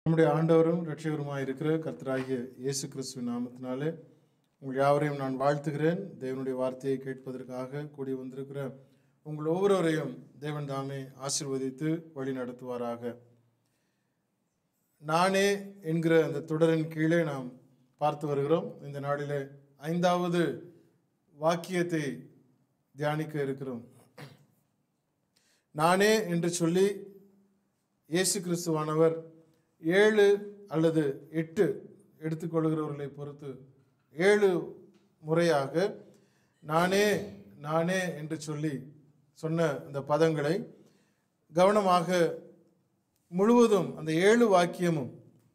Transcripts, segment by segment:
நம்முடைய ஆண்டவரும் இரட்சகருமாய் இருக்கிற கர்த்தராகிய இயேசு கிறிஸ்துவின் நாமத்தினாலே உங்கள் யாவரையும் நான் வாழ்த்துகிறேன் தேவனுடைய வார்த்தையை கேட்பதற்காக கூடி வந்திருக்கிற உங்கள் ஒவ்வொருவரையும் தேவன் தாமே ஆசீர்வதித்து வழி நடத்துவாராக நானே என்கிற அந்த தொடரின் கீழே நாம் பார்த்து வருகிறோம் இந்த நாளிலே ஐந்தாவது வாக்கியத்தை தியானிக்க இருக்கிறோம் நானே என்று சொல்லி இயேசு கிறிஸ்துவானவர் ஏழு அல்லது எட்டு எடுத்துக்கொள்கிறவர்களை பொறுத்து ஏழு முறையாக நானே நானே என்று சொல்லி சொன்ன அந்த பதங்களை கவனமாக முழுவதும் அந்த ஏழு வாக்கியமும்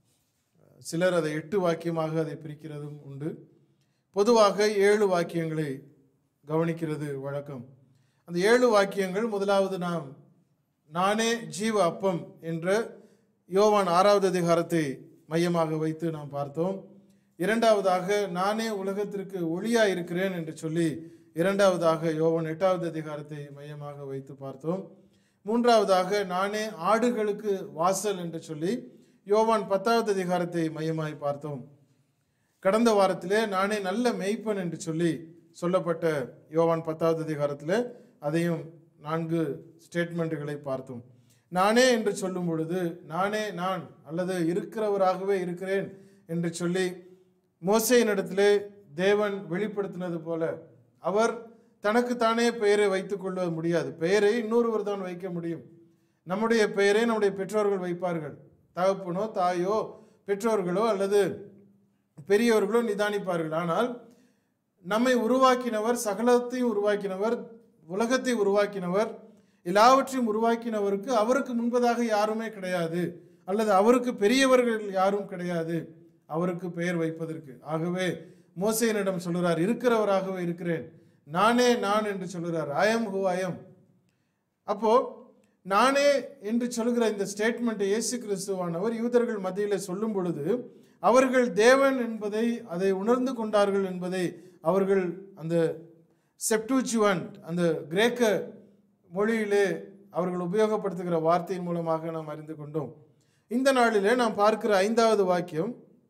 சிலர் அதை எட்டு வாக்கியமாக அதை பிரிக்கிறதும் உண்டு பொதுவாக ஏழு வாக்கியங்களை கவனிக்கிறது வழக்கம் அந்த ஏழு வாக்கியங்கள் முதலாவது நாம் நானே ஜீவ அப்பம் என்ற யோவான் ஆறாவது அதிகாரத்தை மையமாக வைத்து நாம் பார்த்தோம் இரண்டாவதாக நானே உலகத்திற்கு ஒளியா இருக்கிறேன் என்று சொல்லி இரண்டாவதாக யோவான் எட்டாவது அதிகாரத்தை மையமாக வைத்து பார்த்தோம் மூன்றாவதாக நானே ஆடுகளுக்கு வாசல் என்று சொல்லி யோவான் பத்தாவது அதிகாரத்தை மையமாய் பார்த்தோம் கடந்த வாரத்திலே நானே நல்ல மெய்ப்பன் என்று சொல்லி சொல்லப்பட்ட யோவான் பத்தாவது அதிகாரத்தில் அதையும் நான்கு ஸ்டேட்மெண்ட்டுகளை பார்த்தோம் நானே என்று சொல்லும் பொழுது நானே நான் அல்லது இருக்கிறவராகவே இருக்கிறேன் என்று சொல்லி மோசையினிடத்திலே தேவன் வெளிப்படுத்தினது போல அவர் தனக்குத்தானே பெயரை வைத்துக் கொள்ள முடியாது பெயரை இன்னொருவர் தான் வைக்க முடியும் நம்முடைய பெயரை நம்முடைய பெற்றோர்கள் வைப்பார்கள் தகப்பனோ தாயோ பெற்றோர்களோ அல்லது பெரியவர்களோ நிதானிப்பார்கள் ஆனால் நம்மை உருவாக்கினவர் சகலத்தையும் உருவாக்கினவர் உலகத்தை உருவாக்கினவர் எல்லாவற்றையும் உருவாக்கினவருக்கு அவருக்கு முன்பதாக யாருமே கிடையாது அல்லது அவருக்கு பெரியவர்கள் யாரும் கிடையாது அவருக்கு பெயர் வைப்பதற்கு ஆகவே மோசையனிடம் சொல்கிறார் இருக்கிறவராகவே இருக்கிறேன் நானே நான் என்று சொல்கிறார் ஐஎம் ஹூ ஐஎம் அப்போ நானே என்று சொல்கிற இந்த ஸ்டேட்மெண்ட்டை இயேசு கிறிஸ்துவானவர் யூதர்கள் மத்தியில் சொல்லும் பொழுது அவர்கள் தேவன் என்பதை அதை உணர்ந்து கொண்டார்கள் என்பதை அவர்கள் அந்த செப்டூச்சுவன்ட் அந்த கிரேக்க மொழியிலே அவர்கள் உபயோகப்படுத்துகிற வார்த்தையின் மூலமாக நாம் அறிந்து கொண்டோம் இந்த நாளிலே நாம் பார்க்கிற ஐந்தாவது வாக்கியம்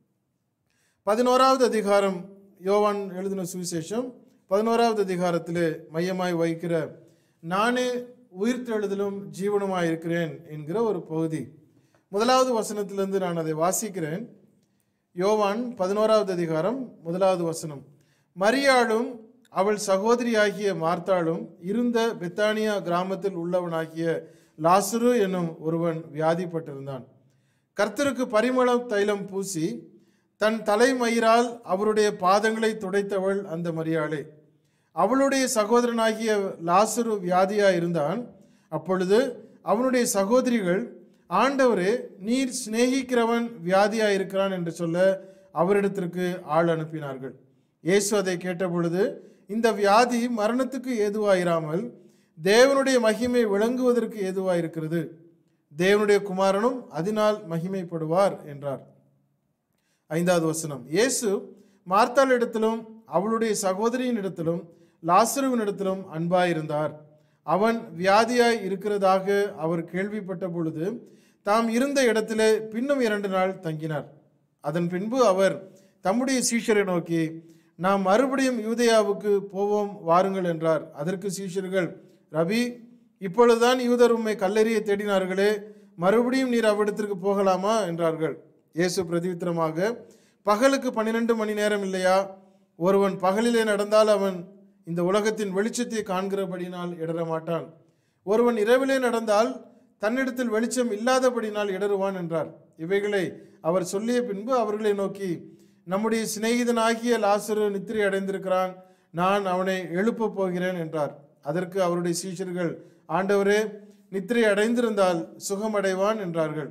பதினோராவது அதிகாரம் யோவான் எழுதின சுவிசேஷம் பதினோராவது அதிகாரத்திலே மையமாய் வைக்கிற நானே உயிர்த்தெழுதலும் ஜீவனுமாய் இருக்கிறேன் என்கிற ஒரு பகுதி முதலாவது வசனத்திலிருந்து நான் அதை வாசிக்கிறேன் யோவான் பதினோராவது அதிகாரம் முதலாவது வசனம் மரியாளும் அவள் சகோதரியாகிய மார்த்தாளும் இருந்த பெத்தானியா கிராமத்தில் உள்ளவனாகிய லாசுரு என்னும் ஒருவன் வியாதிப்பட்டிருந்தான் கர்த்தருக்கு பரிமளம் தைலம் பூசி தன் தலைமயிரால் அவருடைய பாதங்களை துடைத்தவள் அந்த மரியாளே அவளுடைய சகோதரனாகிய லாசுரு வியாதியா இருந்தான் அப்பொழுது அவனுடைய சகோதரிகள் ஆண்டவரே நீர் சிநேகிக்கிறவன் வியாதியா இருக்கிறான் என்று சொல்ல அவரிடத்திற்கு ஆள் அனுப்பினார்கள் இயேசு அதை கேட்டபொழுது இந்த வியாதி மரணத்துக்கு ஏதுவாயிராமல் தேவனுடைய மகிமை விளங்குவதற்கு ஏதுவாயிருக்கிறது தேவனுடைய குமாரனும் அதனால் மகிமைப்படுவார் என்றார் ஐந்தாவது வசனம் இயேசு மார்த்தாளிடத்திலும் அவளுடைய சகோதரியின் இடத்திலும் லாசருவின் இடத்திலும் அன்பாயிருந்தார் அவன் வியாதியாய் இருக்கிறதாக அவர் கேள்விப்பட்ட பொழுது தாம் இருந்த இடத்திலே பின்னும் இரண்டு நாள் தங்கினார் அதன் பின்பு அவர் தம்முடைய சீஷரை நோக்கி நாம் மறுபடியும் யூதயாவுக்கு போவோம் வாருங்கள் என்றார் அதற்கு சீஷர்கள் ரவி இப்பொழுதுதான் யூதர் உம்மை கல்லெறிய தேடினார்களே மறுபடியும் நீர் அவ்விடத்திற்கு போகலாமா என்றார்கள் இயேசு பிரதிவித்திரமாக பகலுக்கு பன்னிரெண்டு மணி நேரம் இல்லையா ஒருவன் பகலிலே நடந்தால் அவன் இந்த உலகத்தின் வெளிச்சத்தை காண்கிறபடினால் இடர மாட்டான் ஒருவன் இரவிலே நடந்தால் தன்னிடத்தில் வெளிச்சம் இல்லாதபடினால் இடருவான் என்றார் இவைகளை அவர் சொல்லிய பின்பு அவர்களை நோக்கி நம்முடைய சிநேகிதனாகிய லாசரு நித்திரை அடைந்திருக்கிறான் நான் அவனை எழுப்பப் போகிறேன் என்றார் அதற்கு அவருடைய சீஷர்கள் ஆண்டவரே நித்திரை அடைந்திருந்தால் சுகமடைவான் என்றார்கள்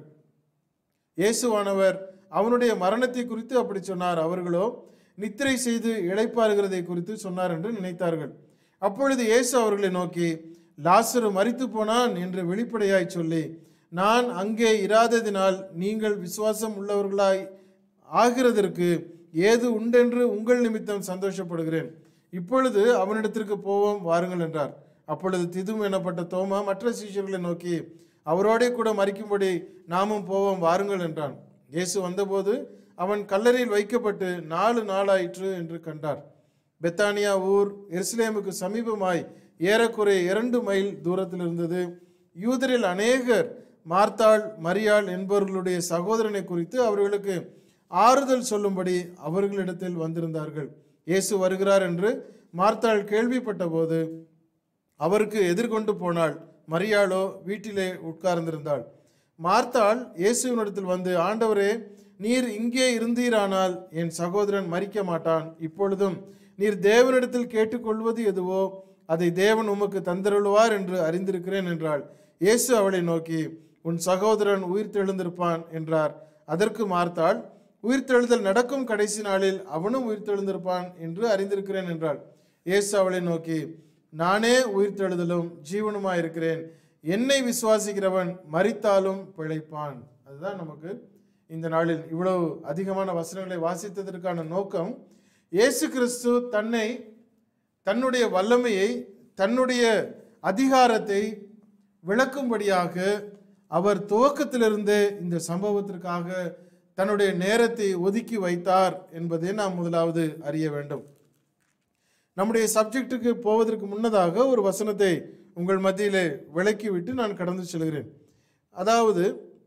இயேசுவானவர் அவனுடைய மரணத்தை குறித்து அப்படி சொன்னார் அவர்களோ நித்திரை செய்து இளைப்பாறுகிறதை குறித்து சொன்னார் என்று நினைத்தார்கள் அப்பொழுது இயேசு அவர்களை நோக்கி லாசரு மரித்து போனான் என்று வெளிப்படையாய் சொல்லி நான் அங்கே இராததினால் நீங்கள் விசுவாசம் உள்ளவர்களாய் ஆகிறதற்கு ஏது உண்டென்று உங்கள் நிமித்தம் சந்தோஷப்படுகிறேன் இப்பொழுது அவனிடத்திற்கு போவோம் வாருங்கள் என்றார் அப்பொழுது திதும் எனப்பட்ட தோமா மற்ற சீஷர்களை நோக்கி அவரோடே கூட மறிக்கும்படி நாமும் போவோம் வாருங்கள் என்றான் இயேசு வந்தபோது அவன் கல்லறையில் வைக்கப்பட்டு நாலு நாளாயிற்று என்று கண்டார் பெத்தானியா ஊர் எருசலேமுக்கு சமீபமாய் ஏறக்குறைய இரண்டு மைல் தூரத்தில் இருந்தது யூதரில் அநேகர் மார்த்தாள் மரியாள் என்பவர்களுடைய சகோதரனை குறித்து அவர்களுக்கு ஆறுதல் சொல்லும்படி அவர்களிடத்தில் வந்திருந்தார்கள் இயேசு வருகிறார் என்று மார்த்தாள் கேள்விப்பட்ட போது அவருக்கு எதிர்கொண்டு போனாள் மரியாளோ வீட்டிலே உட்கார்ந்திருந்தாள் மார்த்தாள் இயேசுவினிடத்தில் வந்து ஆண்டவரே நீர் இங்கே இருந்தீரானால் என் சகோதரன் மரிக்க மாட்டான் இப்பொழுதும் நீர் தேவனிடத்தில் கேட்டுக்கொள்வது எதுவோ அதை தேவன் உமக்கு தந்தருளுவார் என்று அறிந்திருக்கிறேன் என்றாள் இயேசு அவளை நோக்கி உன் சகோதரன் உயிர்த்தெழுந்திருப்பான் என்றார் அதற்கு மார்த்தாள் உயிர்த்தெழுதல் நடக்கும் கடைசி நாளில் அவனும் உயிர்த்தெழுந்திருப்பான் என்று அறிந்திருக்கிறேன் என்றாள் இயேசு அவளை நோக்கி நானே உயிர்த்தெழுதலும் ஜீவனுமாய் இருக்கிறேன் என்னை விசுவாசிக்கிறவன் மரித்தாலும் பிழைப்பான் அதுதான் நமக்கு இந்த நாளில் இவ்வளவு அதிகமான வசனங்களை வாசித்ததற்கான நோக்கம் இயேசு கிறிஸ்து தன்னை தன்னுடைய வல்லமையை தன்னுடைய அதிகாரத்தை விளக்கும்படியாக அவர் துவக்கத்திலிருந்தே இந்த சம்பவத்திற்காக தன்னுடைய நேரத்தை ஒதுக்கி வைத்தார் என்பதை நாம் முதலாவது அறிய வேண்டும் நம்முடைய சப்ஜெக்டுக்கு போவதற்கு முன்னதாக ஒரு வசனத்தை உங்கள் மத்தியிலே விளக்கிவிட்டு நான் கடந்து செல்கிறேன் அதாவது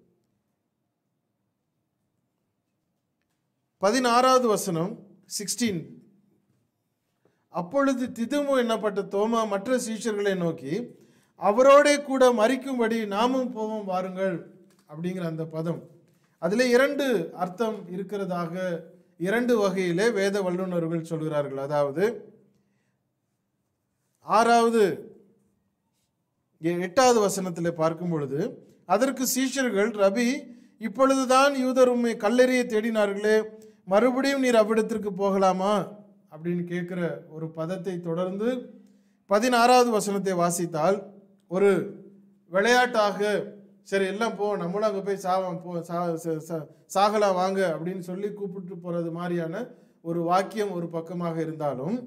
பதினாறாவது வசனம் சிக்ஸ்டீன் அப்பொழுது திதுமு என்னப்பட்ட தோமா மற்ற சீஷர்களை நோக்கி அவரோடே கூட மறிக்கும்படி நாமும் போவோம் வாருங்கள் அப்படிங்கிற அந்த பதம் அதில் இரண்டு அர்த்தம் இருக்கிறதாக இரண்டு வகையிலே வேத வல்லுநர்கள் சொல்கிறார்கள் அதாவது ஆறாவது எ- எட்டாவது வசனத்தில் பார்க்கும் பொழுது அதற்கு சீஷர்கள் ரபி இப்பொழுதுதான் யூதர் உம்மை கல்லெறிய தேடினார்களே மறுபடியும் நீர் அவ்விடத்திற்கு போகலாமா அப்படின்னு கேட்குற ஒரு பதத்தை தொடர்ந்து பதினாறாவது வசனத்தை வாசித்தால் ஒரு விளையாட்டாக சரி எல்லாம் போ நம்மளும் அங்கே போய் சாவம் போ சா ச- ச- சாகலாம் வாங்க அப்படின்னு சொல்லி கூப்பிட்டு போகிறது மாதிரியான ஒரு வாக்கியம் ஒரு பக்கமாக இருந்தாலும்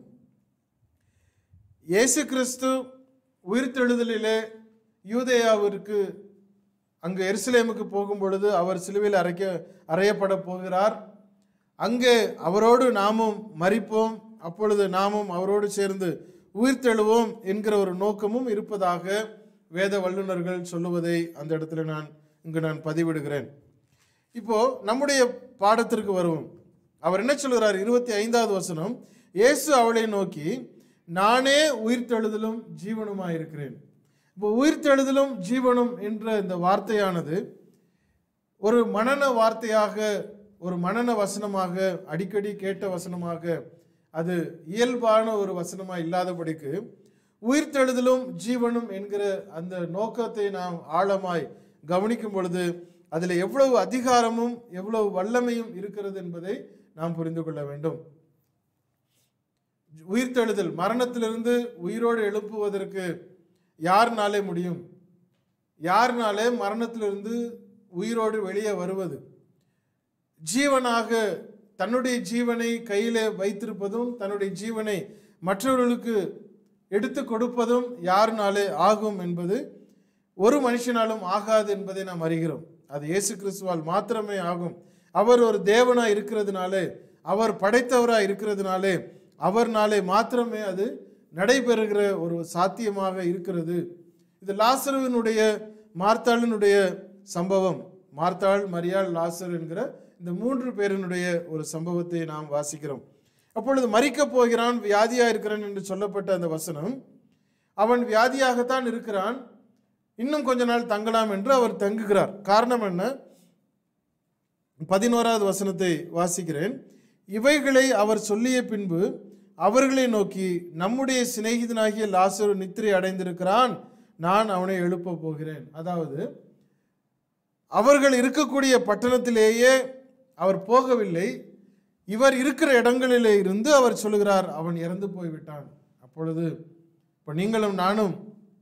இயேசு கிறிஸ்து உயிர்த்தெழுதலிலே யூதேயாவிற்கு அங்கு எருசலேமுக்கு போகும் பொழுது அவர் சிலுவையில் அரைக்க அறையப்பட போகிறார் அங்கே அவரோடு நாமும் மரிப்போம் அப்பொழுது நாமும் அவரோடு சேர்ந்து உயிர்த்தெழுவோம் என்கிற ஒரு நோக்கமும் இருப்பதாக வேத வல்லுநர்கள் சொல்லுவதை அந்த இடத்துல நான் இங்கு நான் பதிவிடுகிறேன் இப்போ நம்முடைய பாடத்திற்கு வருவோம் அவர் என்ன சொல்கிறார் இருபத்தி ஐந்தாவது வசனம் இயேசு அவளை நோக்கி நானே உயிர்த்தெழுதலும் ஜீவனுமாய் இருக்கிறேன் இப்போ உயிர்த்தெழுதலும் ஜீவனும் என்ற இந்த வார்த்தையானது ஒரு மனன வார்த்தையாக ஒரு மனன வசனமாக அடிக்கடி கேட்ட வசனமாக அது இயல்பான ஒரு வசனமாக இல்லாதபடிக்கு உயிர்த்தெழுதலும் ஜீவனும் என்கிற அந்த நோக்கத்தை நாம் ஆழமாய் கவனிக்கும் பொழுது அதில் எவ்வளவு அதிகாரமும் எவ்வளவு வல்லமையும் இருக்கிறது என்பதை நாம் புரிந்து கொள்ள வேண்டும் உயிர்த்தெழுதல் மரணத்திலிருந்து உயிரோடு எழுப்புவதற்கு யாருனாலே முடியும் யாருனாலே மரணத்திலிருந்து உயிரோடு வெளியே வருவது ஜீவனாக தன்னுடைய ஜீவனை கையிலே வைத்திருப்பதும் தன்னுடைய ஜீவனை மற்றவர்களுக்கு எடுத்து கொடுப்பதும் யாருனாலே ஆகும் என்பது ஒரு மனுஷனாலும் ஆகாது என்பதை நாம் அறிகிறோம் அது இயேசு கிறிஸ்துவால் மாத்திரமே ஆகும் அவர் ஒரு தேவனாய் இருக்கிறதுனாலே அவர் படைத்தவராய் இருக்கிறதுனாலே அவர்னாலே மாத்திரமே அது நடைபெறுகிற ஒரு சாத்தியமாக இருக்கிறது இது லாசருவினுடைய மார்த்தாளினுடைய சம்பவம் மார்த்தாள் மரியாள் லாசர் என்கிற இந்த மூன்று பேரினுடைய ஒரு சம்பவத்தை நாம் வாசிக்கிறோம் அப்பொழுது மறிக்கப் போகிறான் வியாதியா இருக்கிறான் என்று சொல்லப்பட்ட அந்த வசனம் அவன் வியாதியாகத்தான் இருக்கிறான் இன்னும் கொஞ்ச நாள் தங்கலாம் என்று அவர் தங்குகிறார் காரணம் என்ன பதினோராவது வசனத்தை வாசிக்கிறேன் இவைகளை அவர் சொல்லிய பின்பு அவர்களை நோக்கி நம்முடைய சிநேகிதனாகிய லாசரு நித்திரை அடைந்திருக்கிறான் நான் அவனை எழுப்பப் போகிறேன் அதாவது அவர்கள் இருக்கக்கூடிய பட்டணத்திலேயே அவர் போகவில்லை இவர் இருக்கிற இடங்களிலே இருந்து அவர் சொல்லுகிறார் அவன் இறந்து போய்விட்டான் அப்பொழுது இப்போ நீங்களும் நானும்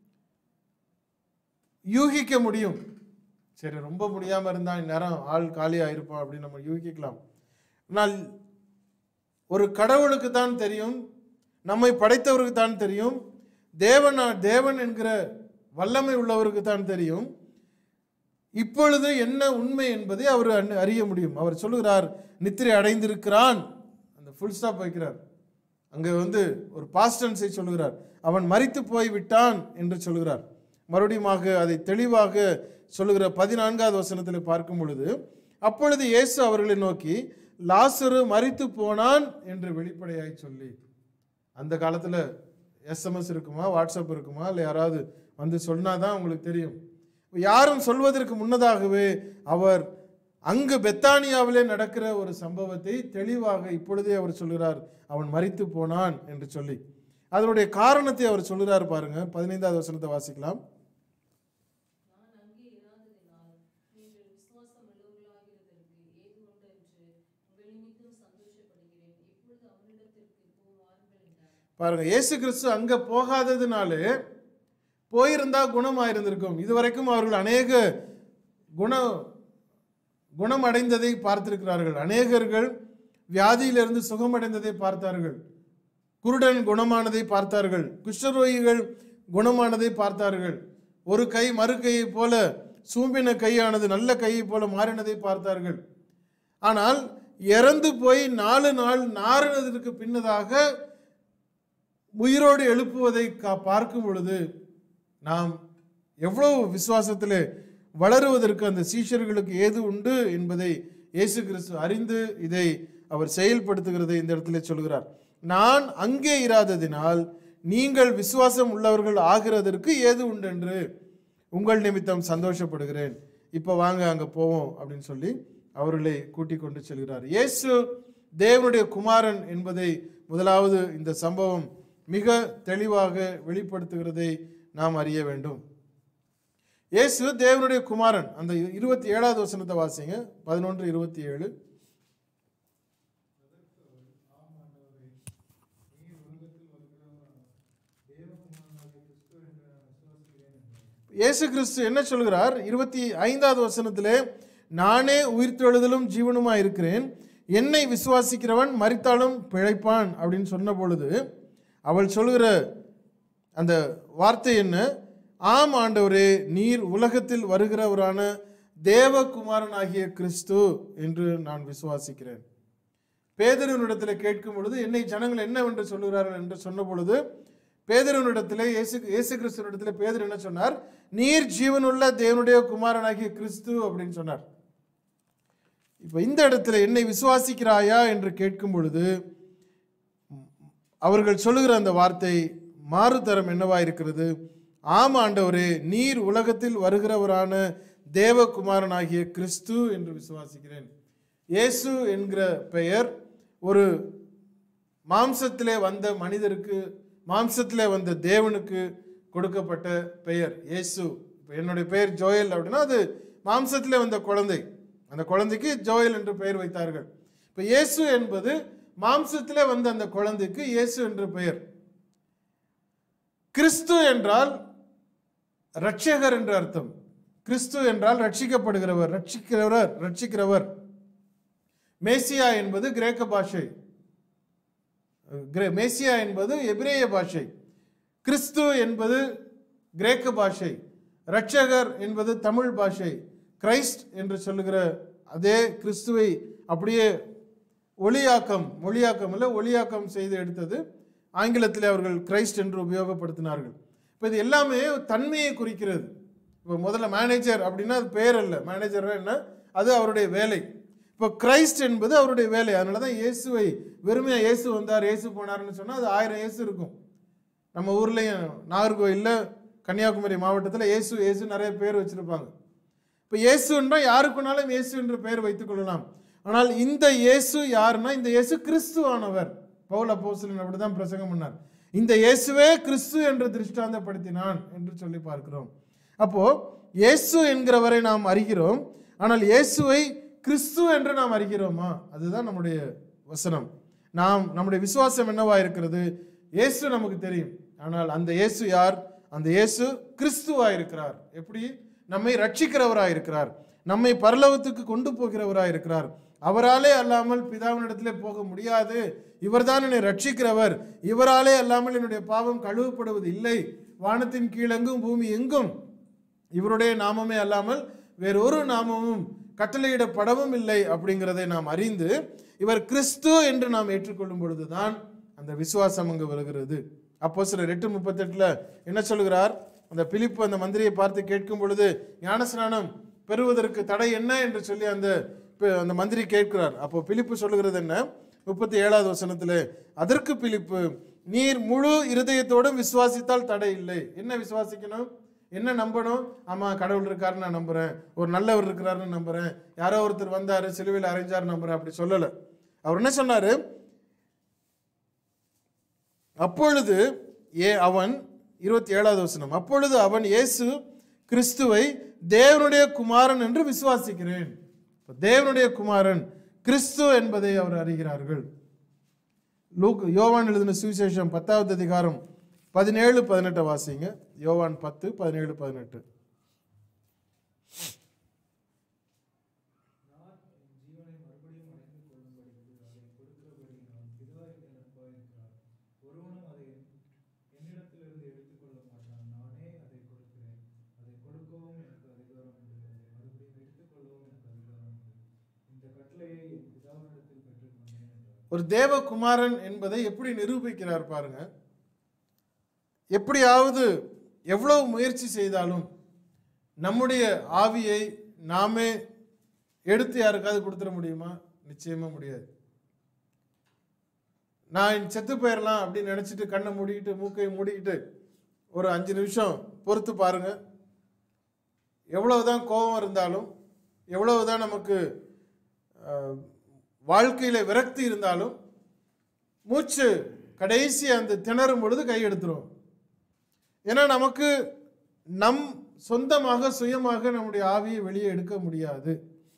யூகிக்க முடியும் சரி ரொம்ப முடியாமல் இருந்தால் இந்நேரம் ஆள் காலியாக இருப்பான் அப்படின்னு நம்ம யூகிக்கலாம் ஆனால் ஒரு கடவுளுக்கு தான் தெரியும் நம்மை படைத்தவருக்கு தான் தெரியும் தேவனா தேவன் என்கிற வல்லமை உள்ளவருக்கு தான் தெரியும் இப்பொழுது என்ன உண்மை என்பதை அவர் அண்- அறிய முடியும் அவர் சொல்லுகிறார் நித்திரை அடைந்திருக்கிறான் அந்த ஃபுல் ஸ்டாப் வைக்கிறார் அங்கே வந்து ஒரு பாஸ்டன்ஸை சொல்லுகிறார் அவன் மரித்து போய் விட்டான் என்று சொல்லுகிறார் மறுபடியுமாக அதை தெளிவாக சொல்லுகிற பதினான்காவது வசனத்தில் பார்க்கும் பொழுது அப்பொழுது இயேசு அவர்களை நோக்கி லாசரு மரித்து போனான் என்று வெளிப்படையாய் சொல்லி அந்த காலத்தில் எஸ்எம்எஸ் இருக்குமா வாட்ஸ்அப் இருக்குமா இல்லை யாராவது வந்து சொன்னாதான் உங்களுக்கு தெரியும் யாரும் சொல்வதற்கு முன்னதாகவே அவர் அங்கு பெத்தானியாவிலே நடக்கிற ஒரு சம்பவத்தை தெளிவாக இப்பொழுதே அவர் சொல்கிறார் அவன் மரித்து போனான் என்று சொல்லி அதனுடைய காரணத்தை அவர் சொல்கிறார் பாருங்க பதினைந்தாவது வசனத்தை வாசிக்கலாம் நான் அங்கே இராததினால் நீங்கள் விசுவாசம் உள்ளவர்களாகிறதற்கு ஏது உண்டு என்று உங்கள் நிமித்தம் சந்தோஷப்படுகிறேன் இப்பொழுது அவனிடத்திற்கு போம் வாருங்கள் என்றார் பாருங்க இயேசு கிறிஸ்து அங்க போகாததுனாலே போயிருந்தா குணமாயிருந்திருக்கும் இதுவரைக்கும் அவர்கள் அநேக குண குணம் அடைந்ததை பார்த்திருக்கிறார்கள் அநேகர்கள் வியாதியிலிருந்து சுகமடைந்ததை பார்த்தார்கள் குருடன் குணமானதை பார்த்தார்கள் குஷ்டரோகிகள் குணமானதை பார்த்தார்கள் ஒரு கை மறு கையை போல சூம்பின கையானது நல்ல கையை போல மாறினதை பார்த்தார்கள் ஆனால் இறந்து போய் நாலு நாள் நாறினதற்கு பின்னதாக உயிரோடு எழுப்புவதை கா- பார்க்கும் பொழுது நாம் எவ்வளவு விசுவாசத்திலே வளருவதற்கு அந்த சீஷர்களுக்கு ஏது உண்டு என்பதை இயேசு கிறிஸ்து அறிந்து இதை அவர் செயல்படுத்துகிறதை இந்த இடத்துல சொல்கிறார் நான் அங்கே இராததினால் நீங்கள் விசுவாசம் உள்ளவர்கள் ஆகிறதற்கு ஏது உண்டு என்று உங்கள் நிமித்தம் சந்தோஷப்படுகிறேன் இப்போ வாங்க அங்கே போவோம் அப்படின்னு சொல்லி அவர்களை கூட்டிக் கொண்டு செல்கிறார் இயேசு தேவனுடைய குமாரன் என்பதை முதலாவது இந்த சம்பவம் மிக தெளிவாக வெளிப்படுத்துகிறதை நாம் அறிய வேண்டும் இயேசு தேவனுடைய குமாரன் அந்த இருபத்தி ஏழாவது வசனத்தை வாசிங்க பதினொன்று இருபத்தி ஏழு இயேசு கிறிஸ்து என்ன சொல்கிறார் இருபத்தி ஐந்தாவது வசனத்திலே நானே உயிர்த்தெழுதலும் ஜீவனுமாய் இருக்கிறேன் என்னை விசுவாசிக்கிறவன் மரித்தாலும் பிழைப்பான் அப்படின்னு சொன்ன பொழுது அவள் சொல்கிற அந்த வார்த்தை என்ன ஆம் ஆண்டவரே நீர் உலகத்தில் வருகிறவரான தேவகுமாரனாகிய கிறிஸ்து என்று நான் விசுவாசிக்கிறேன் பேதருவனிடத்தில் கேட்கும் பொழுது என்னை ஜனங்கள் என்னவென்று சொல்லுகிறார்கள் என்று சொன்ன பொழுது பேதருவனிடத்தில் இயேசு இயேசு கிறிஸ்துவனிடத்தில் பேதர் என்ன சொன்னார் நீர் ஜீவனுள்ள தேவனுடைய குமாரனாகிய கிறிஸ்து அப்படின்னு சொன்னார் இப்போ இந்த இடத்துல என்னை விசுவாசிக்கிறாயா என்று கேட்கும் பொழுது அவர்கள் சொல்லுகிற அந்த வார்த்தை மாறுதரம் என்னவா இருக்கிறது ஆம் ஆண்டவரே நீர் உலகத்தில் வருகிறவரான தேவகுமாரனாகிய கிறிஸ்து என்று விசுவாசிக்கிறேன் இயேசு என்கிற பெயர் ஒரு மாம்சத்திலே வந்த மனிதருக்கு மாம்சத்திலே வந்த தேவனுக்கு கொடுக்கப்பட்ட பெயர் இயேசு இப்போ என்னுடைய பெயர் ஜோயல் அப்படின்னா அது மாம்சத்திலே வந்த குழந்தை அந்த குழந்தைக்கு ஜோயல் என்று பெயர் வைத்தார்கள் இப்போ இயேசு என்பது மாம்சத்திலே வந்த அந்த குழந்தைக்கு இயேசு என்று பெயர் கிறிஸ்து என்றால் ரட்சகர் என்று அர்த்தம் கிறிஸ்து என்றால் ரட்சிக்கப்படுகிறவர் ரட்சிக்கிறவர் ரட்சிக்கிறவர் மேசியா என்பது கிரேக்க பாஷை கிரே- மேசியா என்பது எபிரேய பாஷை கிறிஸ்து என்பது கிரேக்க பாஷை ரட்சகர் என்பது தமிழ் பாஷை கிரைஸ்ட் என்று சொல்லுகிற அதே கிறிஸ்துவை அப்படியே ஒளியாக்கம் மொழியாக்கம் இல்லை ஒளியாக்கம் செய்து எடுத்தது ஆங்கிலத்தில் அவர்கள் கிரைஸ்ட் என்று உபயோகப்படுத்தினார்கள் இப்போ இது எல்லாமே தன்மையை குறிக்கிறது இப்போ முதல்ல மேனேஜர் அப்படின்னா அது பேர் அல்ல மேனேஜர் என்ன அது அவருடைய வேலை இப்போ கிரைஸ்ட் என்பது அவருடைய வேலை அதனால தான் இயேசுவை வெறுமையாக இயேசு வந்தார் இயேசு போனார்னு சொன்னால் அது ஆயிரம் இயேசு இருக்கும் நம்ம ஊர்லேயும் நாகர்கோயிலில் கன்னியாகுமரி மாவட்டத்தில் இயேசு இயேசு நிறைய பேர் வச்சுருப்பாங்க இப்போ இயேசுன்றா யாருக்குனாலும் இயேசு என்று பெயர் வைத்துக் கொள்ளலாம் ஆனால் இந்த இயேசு யாருன்னா இந்த இயேசு கிறிஸ்துவானவர் பவுல் அப்போஸ்தலன் அப்படிதான் பிரசங்கம் பண்ணார் இந்த இயேசுவே கிறிஸ்து என்று திருஷ்டாந்தப்படுத்தினான் என்று சொல்லி பார்க்கிறோம் அப்போ இயேசு என்கிறவரை நாம் அறிகிறோம் ஆனால் இயேசுவை கிறிஸ்து என்று நாம் அறிகிறோமா அதுதான் நம்முடைய வசனம் நாம் நம்முடைய விசுவாசம் என்னவா இருக்கிறது இயேசு நமக்கு தெரியும் ஆனால் அந்த இயேசு யார் அந்த இயேசு கிறிஸ்துவா இருக்கிறார் எப்படி நம்மை ரட்சிக்கிறவராய் இருக்கிறார் நம்மை பரலோகத்துக்கு கொண்டு போகிறவராய் இருக்கிறார் அவராலே அல்லாமல் பிதாவினிடத்திலே போக முடியாது இவர்தான் என்னை ரட்சிக்கிறவர் இவராலே அல்லாமல் என்னுடைய பாவம் கழுவப்படுவது இல்லை வானத்தின் கீழெங்கும் பூமி எங்கும் இவருடைய நாமமே அல்லாமல் வேறொரு நாமமும் கட்டளையிடப்படவும் இல்லை அப்படிங்கிறதை நாம் அறிந்து இவர் கிறிஸ்து என்று நாம் ஏற்றுக்கொள்ளும் பொழுதுதான் அந்த விசுவாசம் அங்கு வருகிறது அப்போ சிலர் எட்டு முப்பத்தெட்டில் என்ன சொல்கிறார் அந்த பிலிப்பு அந்த மந்திரியை பார்த்து கேட்கும் பொழுது ஞானஸ்நானம் பெறுவதற்கு தடை என்ன என்று சொல்லி அந்த பி- அந்த மந்திரி கேட்கிறார் அப்போ பிலிப்பு சொல்லுகிறது என்ன முப்பத்தி ஏழாவது வசனத்தில் அதற்கு பிலிப்பு நீர் முழு இருதயத்தோடும் விசுவாசித்தால் தடை இல்லை என்ன விசுவாசிக்கணும் என்ன நம்பணும் ஆமா கடவுள் இருக்காருன்னு நான் நம்புறேன் ஒரு நல்லவர் இருக்கிறாருன்னு நம்புறேன் யாரோ ஒருத்தர் வந்தாரு சிலுவையில் அரைஞ்சார் நம்புறேன் அப்படி சொல்லலை அவர் என்ன சொன்னாரு அப்பொழுது ஏ அவன் இருபத்தி ஏழாவது வசனம் அப்பொழுது அவன் இயேசு கிறிஸ்துவை தேவனுடைய குமாரன் என்று விசுவாசிக்கிறேன் இப்ப தேவனுடைய குமாரன் கிறிஸ்து என்பதை அவர் அறிகிறார்கள் லூக் யோவான் எழுதின சுவிசேஷம் பத்தாவது அதிகாரம் பதினேழு பதினெட்டை வாசிங்க யோவான் பத்து பதினேழு பதினெட்டு நான் என் ஜீவனை மறுபடியும் அடைந்து கொள்ளும்படிக்கு அதை கொடுக்கிறபடி நான் பிதா என்னில் அன்பாயிருக்கிறார் ஒருவனும் அதை என்னிடத்திலிருந்து எடுத்துக்கொள்ள மாட்டான் நானே அதை கொடுக்கிறேன் அதை கொடுக்கவும் எனக்கு அதிகாரம் உண்டு அதை மறுபடியும் எடுத்துக்கொள்ளவும் எனக்கு அதிகாரம் உண்டு இந்த கட்டளையை என் பிதாவினிடத்தில் பெற்றுக்கொண்டேன் என்றார் ஒரு தேவகுமாரன் என்பதை எப்படி நிரூபிக்கிறார் பாருங்க எப்படியாவது எவ்வளவு முயற்சி செய்தாலும் நம்முடைய ஆவியை நாமே எடுத்து யாருக்காவது கொடுத்துட முடியுமா நிச்சயமா முடியாது நான் செத்து போயிடலாம் அப்படின்னு நினச்சிட்டு கண்ணை மூடிக்கிட்டு மூக்கை மூடிக்கிட்டு ஒரு அஞ்சு நிமிஷம் பொறுத்து பாருங்க எவ்வளவுதான் கோபம் இருந்தாலும் எவ்வளவுதான் நமக்கு அஹ், வாழ்க்கையில விரக்தி இருந்தாலும் மூச்சு கடைசி அந்த திணறும் பொழுது கை எடுத்துரும் ஏன்னா நமக்கு நம் சொந்தமாக சுயமாக நம்முடைய ஆவியை வெளியே எடுக்க முடியாது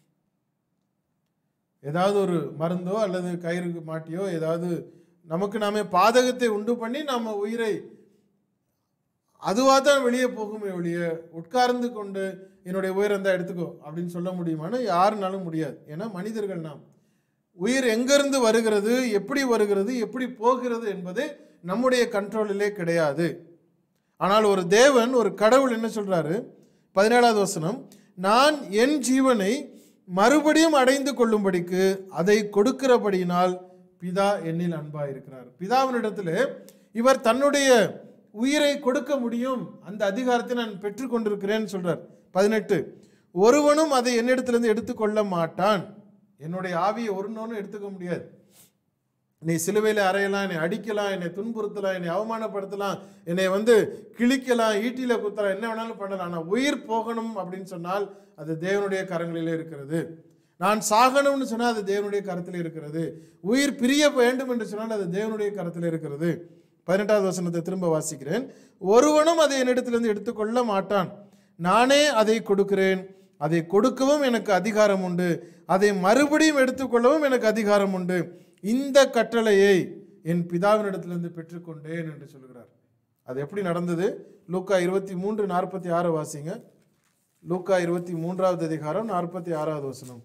ஏதாவது ஒரு மருந்தோ அல்லது கயிறு மாட்டியோ ஏதாவது நமக்கு நாமே பாதகத்தை உண்டு பண்ணி நம்ம உயிரை அதுவாக தான் வெளியே போகுமே ஒழிய உட்கார்ந்து கொண்டு என்னுடைய உயிர் இருந்தால் எடுத்துக்கோ அப்படின்னு சொல்ல முடியுமானா யாருனாலும் முடியாது ஏன்னா மனிதர்கள் நாம் உயிர் எங்கிருந்து வருகிறது எப்படி வருகிறது எப்படி போகிறது என்பது நம்முடைய கண்ட்ரோலிலே கிடையாது ஆனால் ஒரு தேவன் ஒரு கடவுள் என்ன சொல்றாரு பதினேழாவது வசனம் நான் என் ஜீவனை மறுபடியும் அடைந்து கொள்ளும்படிக்கு அதை கொடுக்கிறபடியினால் பிதா என்னில் அன்பாயிருக்கிறார் பிதாவினிடத்தில் இவர் தன்னுடைய உயிரை கொடுக்க முடியும் அந்த அதிகாரத்தை நான் பெற்றுக்கொண்டிருக்கிறேன்னு சொல்றார் பதினெட்டு ஒருவனும் அதை என்னிடத்திலிருந்து எடுத்துக்கொள்ள மாட்டான் என்னுடைய ஆவியை ஒருவனும் எடுத்துக்க முடியாது என்னை சிலுவையில் அறையலாம் என்னை அடிக்கலாம் என்னை துன்புறுத்தலாம் என்னை அவமானப்படுத்தலாம் என்னை வந்து கிழிக்கலாம் ஈட்டியில குத்தலாம் என்ன வேணாலும் பண்ணலாம் ஆனால் உயிர் போகணும் அப்படின்னு சொன்னால் அது தேவனுடைய கரங்களிலே இருக்கிறது நான் சாகணும்னு சொன்னால் அது தேவனுடைய கரத்தில் இருக்கிறது உயிர் பிரிய வேண்டும் என்று சொன்னால் அது தேவனுடைய கரத்தில் இருக்கிறது பதினெட்டாவது வசனத்தை திரும்ப வாசிக்கிறேன் ஒருவனும் அதை என்னிடத்திலிருந்து எடுத்துக்கொள்ள மாட்டான் நானே அதை கொடுக்கிறேன் அதை கொடுக்கவும் எனக்கு அதிகாரம் உண்டு அதை மறுபடியும் எடுத்துக்கொள்ளவும் எனக்கு அதிகாரம் உண்டு இந்த கட்டளையை என் பிதாவினிடத்திலிருந்து பெற்றுக்கொண்டேன் என்று சொல்கிறார் அது எப்படி நடந்தது லூக்கா இருபத்தி மூன்று நாற்பத்தி ஆறு வாசிங்க லூக்கா இருபத்தி மூன்றாவது அதிகாரம் நாற்பத்தி ஆறாவது வசனம்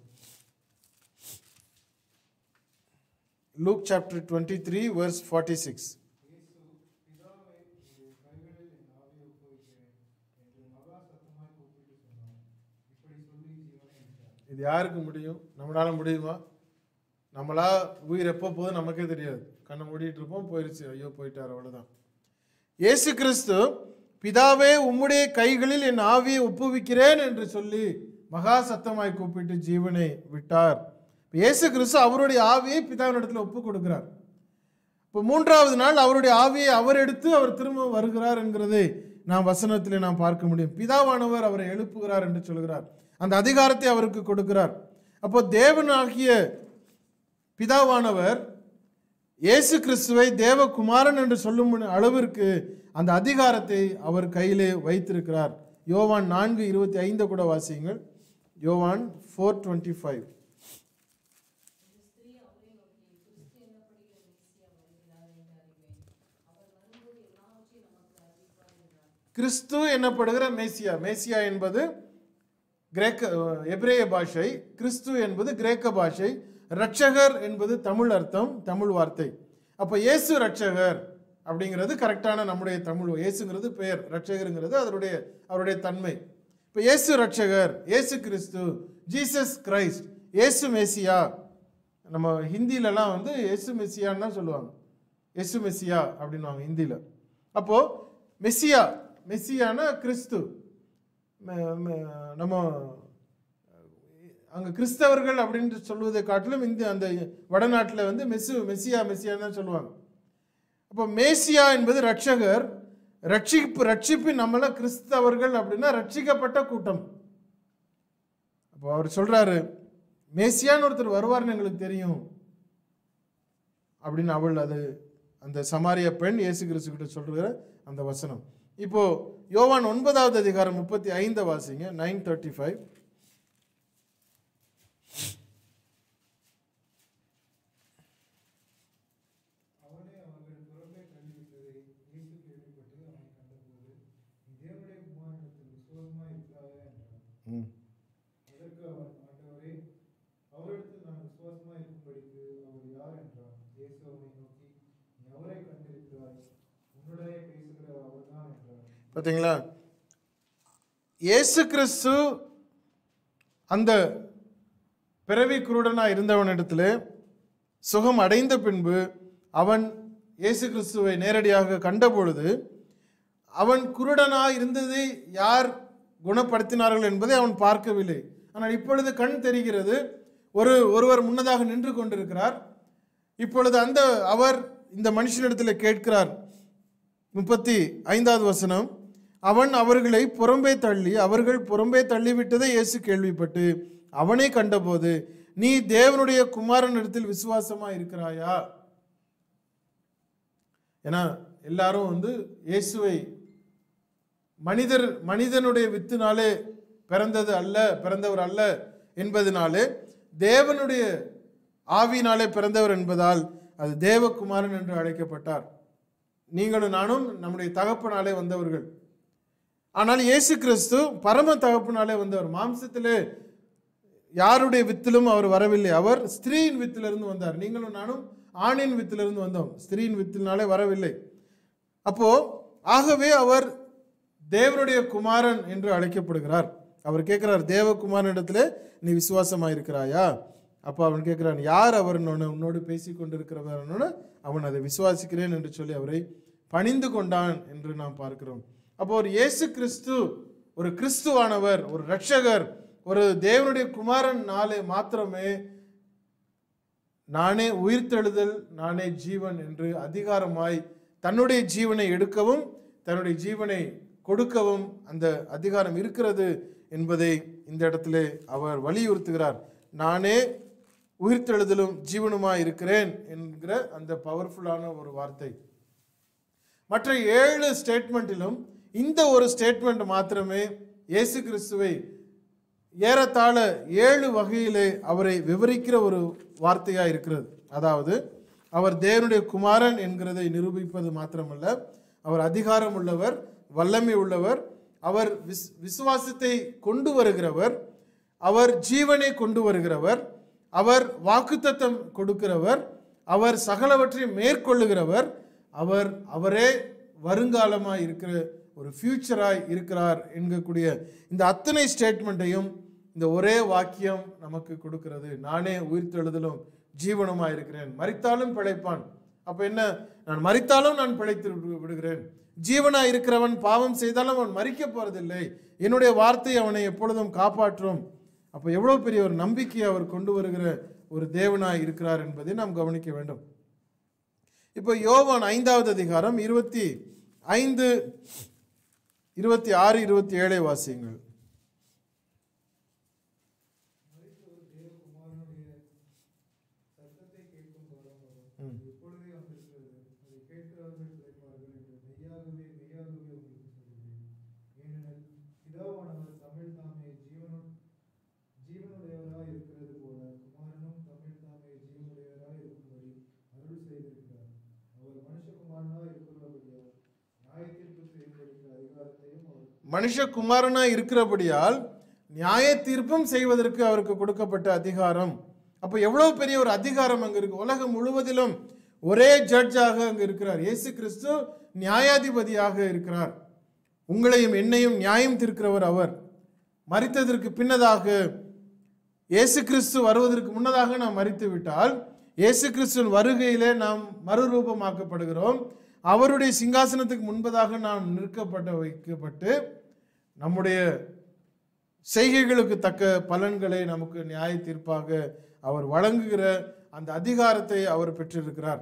Luke chapter twenty three verse forty six இயேசு பிதாவே உம்முடைய கைகளில் என் ஆவியை ஒப்புவிக்கிறேன் என்று மகா சத்தமாய் கூப்பிட்டு சொன்னார் இப்படி சொல்லி ஜீவனை விட்டார் இது யாருக்கு முடியும் நம்மளால முடியுமா நம்மளா உயிர் எப்போ போதும் நமக்கே தெரியாது கண்ணை மூடிட்டு இருப்போம் போயிருச்சு ஐயோ போயிட்டார் அவ்வளவுதான் இயேசு கிறிஸ்து பிதாவே உம்முடைய கைகளில் என் ஆவியை ஒப்புவிக்கிறேன் என்று சொல்லி மகா சத்தமாய் கூப்பிட்டு ஜீவனை விட்டார் இயேசு கிறிஸ்து அவருடைய ஆவியை பிதாவினிடத்தில் ஒப்பு கொடுக்கிறார் இப்போ மூன்றாவது நாள் அவருடைய ஆவியை அவர் எடுத்து அவர் திரும்ப வருகிறார் என்கிறதை நாம் வசனத்திலே நாம் பார்க்க முடியும் பிதாவானவர் அவரை எழுப்புகிறார் என்று சொல்கிறார் அந்த அதிகாரத்தை அவருக்கு கொடுக்கிறார் அப்போ தேவனாகிய பிதாவானவர் இயேசு கிறிஸ்துவை தேவகுமாரன் என்று சொல்லும் அளவிற்கு அந்த அதிகாரத்தை அவர் கையிலே வைத்திருக்கிறார் யோவான் நான்கு இருபத்தி ஐந்து கூட வாசியுங்கள் யோவான் ஃபோர் டுவெண்ட்டி ஃபைவ் இந்த ஸ்திரீ அவரை நோக்கி கிறிஸ்து என்னப்படுகிற மெஸ்ஸியா வருகிறார் என்று அறிவேன் அவர் வரும்போது எல்லாவற்றையும் நமக்கு அறிவிப்பார் என்றார் கிறிஸ்து என்னப்படுகிற மேசியா மேசியா என்பது கிரேக்க எபிரேய பாஷை கிறிஸ்து என்பது கிரேக்க பாஷை ரட்சகர் என்பது தமிழ் அர்த்தம் தமிழ் வார்த்தை அப்போ இயேசு ரட்சகர் அப்படிங்கிறது கரெக்டான நம்முடைய தமிழ் இயேசுங்கிறது பெயர் ரட்சகருங்கிறது அதனுடைய அவருடைய தன்மை இப்போ இயேசு ரட்சகர் இயேசு கிறிஸ்து ஜீசஸ் கிரைஸ்ட் இயேசு மெசியா நம்ம ஹிந்திலலாம் வந்து இயேசு மெசியான்னு தான் சொல்லுவாங்க இயேசு மெசியா அப்படின்னுவாங்க ஹிந்தியில் அப்போது மெஸ்ஸியா மெஸ்ஸியானா கிறிஸ்து ம- ம- நம்ம அங்கே கிறிஸ்தவர்கள் அப்படின்னு சொல்வதை காட்டிலும் இந்த அந்த வடநாட்டில் வந்து மெஸ்ஸு மெஸ்ஸியா மெஸ்ஸியான்னு தான் சொல்லுவாங்க அப்போ மேசியா என்பது ரட்சகர் ரட்சிப்பு ரட்சிப்பு நம்மள கிறிஸ்தவர்கள் அப்படின்னா ரட்சிக்கப்பட்ட கூட்டம் அப்போ அவர் சொல்றாரு மேசியான்னு ஒருத்தர் வருவார்னு எங்களுக்கு தெரியும் அப்படின்னு அவள் அது அந்த சமாரிய பெண் இயேசு கிறிஸ்து கிட்ட சொல்ற அந்த வசனம் இப்போ யோவான் ஒன்பதாவது அதிகாரம் முப்பத்தி ஐந்து வாசிங்க நைன் தேர்ட்டி ஃபைவ் அவனே அவர்கள் புறம்பே தள்ளிவிட்டதை இயேசு கேள்விப்பட்டு அவனை கண்டபோது நீ தேவனுடைய குமாரனிடத்தில் விசுவாசமாய் இருக்கிறாயா என்றான் ம் அதற்கு அவன் ஆண்டவரே அவரிடத்தில் நான் விசுவாசமாய் இருக்கும்படிக்கு அவர் யார் என்றான் இயேசு அவனை நோக்கி நீ அவரை கண்டிருக்கிறாய் உன்னுடனே பேசுகிற அவர்தான் என்றார் பார்த்தீங்களா இயேசு கிறிஸ்து அந்த பிறவி குருடனாக இருந்தவனிடத்தில் சுகம் அடைந்த பின்பு அவன் இயேசு கிறிஸ்துவை நேரடியாக கண்டபொழுது அவன் குருடனாக இருந்ததை யார் குணப்படுத்தினார்கள் என்பதை அவன் பார்க்கவில்லை ஆனால் இப்பொழுது கண் தெரிகிறது ஒரு ஒருவர் முன்னதாக நின்று கொண்டிருக்கிறார் இப்பொழுது அந்த அவர் இந்த மனுஷனிடத்தில் கேட்கிறார் முப்பத்தி ஐந்தாவது வசனம் அவன் அவர்களை புறம்பே தள்ளி அவர்கள் புறம்பே தள்ளிவிட்டதை இயேசு கேள்விப்பட்டு அவனை கண்டபோது நீ தேவனுடைய குமாரனிடத்தில் விசுவாசமா இருக்கிறாயா ஏன்னா எல்லாரும் வந்து இயேசுவை மனிதர் மனிதனுடைய வித்தினாலே பிறந்தது அல்ல பிறந்தவர் அல்ல என்பதனாலே தேவனுடைய ஆவியினாலே பிறந்தவர் என்பதால் அது தேவகுமாரன் என்று அழைக்கப்பட்டார் நீங்களும் நானும் நம்முடைய தகப்பனாலே வந்தவர்கள் ஆனால் இயேசு கிறிஸ்து பரம தகப்பனாலே வந்தவர் மாம்சத்திலே யாருடைய வித்திலும் அவர் வரவில்லை அவர் ஸ்திரீயின் வித்திலிருந்து வந்தார் நீங்களும் நானும் ஆணின் வித்திலிருந்து வந்தோம் ஸ்திரீயின் வித்தினாலே வரவில்லை அப்போ ஆகவே அவர் தேவனுடைய குமாரன் என்று அழைக்கப்படுகிறார் அவர் கேட்கிறார் தேவகுமாரனிடத்திலே நீ விசுவாசமா இருக்கிறாயா அப்போ அவன் கேட்கிறான் யார் அவர் உன்னோடு பேசி கொண்டிருக்கிறவர் அவன் அதை விசுவாசிக்கிறேன் என்று சொல்லி அவரை பணிந்து கொண்டான் என்று நாம் பார்க்கிறோம் அப்போ ஒரு இயேசு கிறிஸ்து ஒரு கிறிஸ்துவானவர் ஒரு ரட்சகர் ஒரு தேவனுடைய குமாரன் நாளே மாத்திரமே நானே உயிர்த்தெழுதல் நானே ஜீவன் என்று அதிகாரமாய் தன்னுடைய ஜீவனை எடுக்கவும் தன்னுடைய ஜீவனை கொடுக்கவும் அந்த அதிகாரம் இருக்கிறது என்பதை இந்த இடத்துல அவர் வலியுறுத்துகிறார் நானே உயிர்த்தெழுதலும் ஜீவனுமாய் இருக்கிறேன் என்கிற அந்த பவர்ஃபுல்லான ஒரு வார்த்தை மற்ற ஏழு ஸ்டேட்மெண்ட்டிலும் இந்த ஒரு ஸ்டேட்மெண்ட் மாத்திரமே இயேசு கிறிஸ்துவை ஏறத்தாழ ஏழு வகையிலே அவரை விவரிக்கிற ஒரு வார்த்தையாக இருக்கிறது அதாவது அவர் தேவனுடைய குமாரன் என்கிறதை நிரூபிப்பது மாத்திரமல்ல அவர் அதிகாரம் உள்ளவர் வல்லமை உள்ளவர் அவர் விஸ் விசுவாசத்தை கொண்டு வருகிறவர் அவர் ஜீவனை கொண்டு வருகிறவர் அவர் வாக்குத்தத்தம் கொடுக்கிறவர் அவர் சகலவற்றையும் மேற்கொள்ளுகிறவர் அவர் அவரே வருங்காலமாய் இருக்கிற ஒரு ஃபியூச்சராய் இருக்கிறார் என்கக்கூடிய இந்த அத்தனை ஸ்டேட்மெண்ட்டையும் இந்த ஒரே வாக்கியம் நமக்கு கொடுக்கிறது நானே உயிர்த்தெழுதலும் ஜீவனுமாய் இருக்கிறேன் மரித்தாலும் பிழைப்பான் அப்ப என்ன நான் மரித்தாலும் நான் பிழைத்து விடு- விடுகிறேன் ஜீவனாய் இருக்கிறவன் பாவம் செய்தாலும் அவன் மறிக்க போறதில்லை என்னுடைய வார்த்தை அவனை எப்பொழுதும் காப்பாற்றும் அப்போ எவ்வளவு பெரிய ஒரு நம்பிக்கையை அவர் கொண்டு வருகிற ஒரு தேவனாய் இருக்கிறார் என்பதை நாம் கவனிக்க வேண்டும் இப்போ யோவான் ஐந்தாவது அதிகாரம் இருபத்தி ஐந்து இருபத்தி ஆறு இருபத்தி ஏழை வாசியுங்கள் மரித்தோர் தேவகுமாரனுடைய சத்தத்தை கேட்கும் காலம் வரும். ம். அது இப்பொழுதே வந்திருக்கிறது அதை கேட்கிறவர்கள் பிழைப்பார்கள் என்று மெய்யாகவே மெய்யாகவே உங்களுக்கு சொல்கிறேன் ஏனெனில் பிதாவானவர் தமிழ் தாமே ஜீவனு ஜீவனுடையவராய் இருக்கிறது போல குமாரனும் தமிழ் தாமே ஜீவனுடையவராய் இருக்கும்படி அருள் செய்திருக்கிறார் அவர் மனுஷகுமாரனாய் இருக்கிறபடியால் நியாயத்தீர்ப்பு செய்வதற்கு அதிகாரத்தையும் அவர் மனுஷகுமாரனாய் இருக்கிறபடியால் நியாய தீர்ப்பும் செய்வதற்கு அவருக்கு கொடுக்கப்பட்ட அதிகாரம் அப்போ எவ்வளவு பெரிய ஒரு அதிகாரம் அங்க இருக்கு உலகம் முழுவதிலும் ஒரே ஜட்ஜாக அங்க இருக்கிறார் இயேசு கிறிஸ்து நியாயாதிபதியாக இருக்கிறார் உங்களையும் என்னையும் நியாயம் தீர்க்கிறவர் அவர் மரித்ததற்கு பின்னதாக இயேசு கிறிஸ்து வருவதற்கு முன்னதாக நாம் மரித்து விட்டால் இயேசு கிறிஸ்துவின் வருகையிலே நாம் மறுரூபமாக்கப்படுகிறோம் அவருடைய சிங்காசனத்துக்கு முன்பதாக நாம் நிற்கப்பட்ட வைக்கப்பட்டு நம்முடைய செய்கைகளுக்கு தக்க பலன்களை நமக்கு நியாய தீர்ப்பாக அவர் வழங்குகிற அந்த அதிகாரத்தை அவர் பெற்றிருக்கிறார்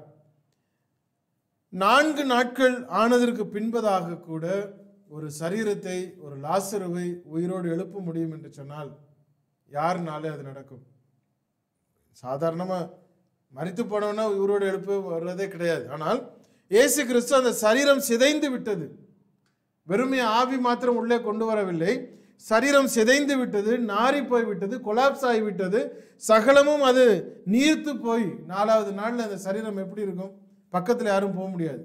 நான்கு நாட்கள் ஆனதற்கு பின்பதாக கூட ஒரு சரீரத்தை ஒரு லாசருவை உயிரோடு எழுப்ப முடியும் என்று சொன்னால் யாருனாலே அது நடக்கும் சாதாரணமாக மரித்து போனவனா உயிரோடு எழுப்ப வர்றதே கிடையாது ஆனால் இயேசு கிறிஸ்து அந்த சரீரம் சிதைந்து விட்டது வெறுமே ஆவி மாத்திரம் உள்ளே கொண்டு வரவில்லை சரீரம் சிதைந்து விட்டது நாறி போய் விட்டது கொலாப்ஸ் ஆகிவிட்டது சகலமும் அது நீர்த்து போய் நாலாவது நாளில் அந்த சரீரம் எப்படி இருக்கும் பக்கத்தில் யாரும் போக முடியாது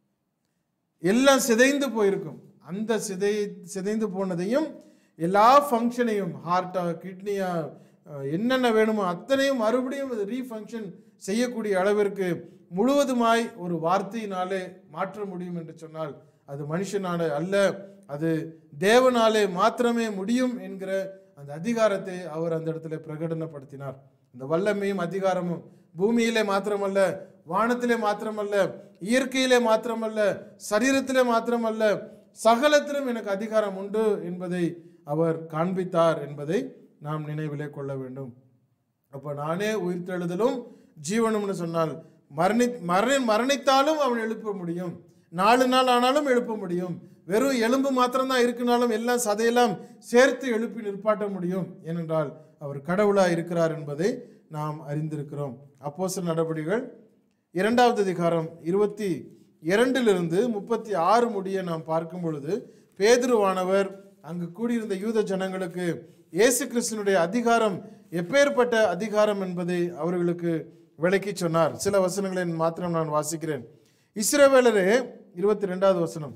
எல்லாம் சிதைந்து போயிருக்கும் அந்த சிதை சிதைந்து போனதையும் எல்லா ஃபங்க்ஷனையும் ஹார்ட்டா கிட்னியா என்னென்ன வேணுமோ அத்தனையும் மறுபடியும் ரீஃபங்க்ஷன் செய்யக்கூடிய அளவிற்கு முழுவதுமாய் ஒரு வார்த்தையினாலே மாற்ற முடியும் என்று சொன்னால் அது மனுஷனால அல்ல அது தேவனாலே மாத்திரமே முடியும் என்கிற அந்த அதிகாரத்தை அவர் அந்த இடத்துல பிரகடனப்படுத்தினார் அந்த வல்லமையும் அதிகாரமும் பூமியிலே மாத்திரமல்ல வானத்திலே மாத்திரமல்ல இயற்கையிலே மாத்திரமல்ல சரீரத்திலே மாத்திரமல்ல சகலத்திலும் எனக்கு அதிகாரம் உண்டு என்பதை அவர் காண்பித்தார் என்பதை நாம் நினைவிலே கொள்ள வேண்டும் அப்போ நானே உயிர்த்தெழுதலும் ஜீவனும்னு சொன்னால் மரணி மரணி மரணித்தாலும் அவன் எழுப்ப முடியும் நாலு நாள் ஆனாலும் எழுப்ப முடியும் வெறும் எலும்பு மாத்திரம்தான் இருக்குனாலும் எல்லாம் சதையெல்லாம் சேர்த்து எழுப்பி நிற்பாட்ட முடியும் ஏனென்றால் அவர் கடவுளா இருக்கிறார் என்பதை நாம் அறிந்திருக்கிறோம் அப்போஸ்தலர் நடபடிகள் இரண்டாவது அதிகாரம் இருபத்தி இரண்டிலிருந்து முப்பத்தி ஆறு முடிய நாம் பார்க்கும் பொழுது பேதுருவானவர் அங்கு கூடியிருந்த யூத ஜனங்களுக்கு இயேசு கிறிஸ்துனுடைய அதிகாரம் எப்பேற்பட்ட அதிகாரம் என்பதை அவர்களுக்கு விளக்கி சொன்னார் சில வசனங்களை மாத்திரம் நான் வாசிக்கிறேன் இஸ்ரவேலரே இருபத்தி ரெண்டாவது வசனம்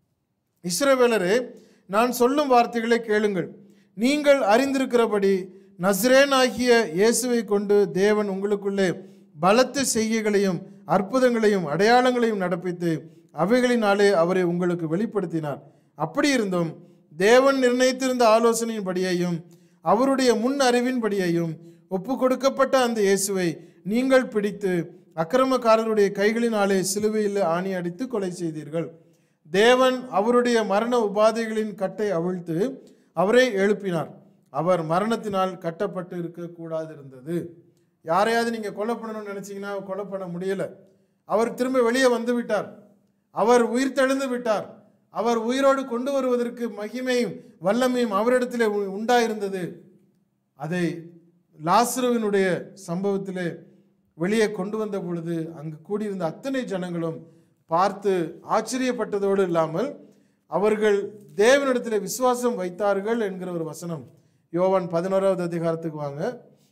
இஸ்ரவேலரே நான் சொல்லும் வார்த்தைகளை கேளுங்கள் நீங்கள் அறிந்திருக்கிறபடி நஸ்ரேனாகிய இயேசுவை கொண்டு தேவன் உங்களுக்குள்ளே பலத்த செய்கைகளையும் அற்புதங்களையும் அடையாளங்களையும் நடப்பித்து அவைகளினாலே அவரை உங்களுக்கு வெளிப்படுத்தினார் அப்படி இருந்தும் தேவன் நிர்ணயித்திருந்த ஆலோசனையின்படியையும் அவருடைய முன் அறிவின்படியையும் ஒப்பு கொடுக்கப்பட்ட அந்த இயேசுவை நீங்கள் பிடித்து அக்கிரமக்காரருடைய கைகளினாலே சிலுவையில் ஆணி அடித்து கொலை செய்தீர்கள் தேவன் அவருடைய மரண உபாதைகளின் கட்டை அவிழ்த்து அவரை எழுப்பினார் அவர் மரணத்தினால் கட்டப்பட்டு இருக்கக்கூடாது இருந்தது யாரையாவது நீங்கள் கொலை பண்ணணும்னு நினச்சிங்கன்னா கொலை பண்ண முடியல அவர் திரும்ப வெளியே வந்து விட்டார் அவர் உயிர் தெழுந்து விட்டார் அவர் உயிரோடு கொண்டு வருவதற்கு மகிமையும் வல்லமையும் அவரிடத்திலே உ- உண்டாயிருந்தது அதை லாசுருவினுடைய சம்பவத்திலே வெளியே கொண்டு வந்த பொழுது அங்கு கூடியிருந்த அத்தனை ஜனங்களும் பார்த்து ஆச்சரியப்பட்டதோடு இல்லாமல் அவர்கள் தேவனிடத்தில் விசுவாசம் வைத்தார்கள் என்கிற ஒரு வசனம் யோவான் பதினோராவது அதிகாரத்துக்கு வாங்க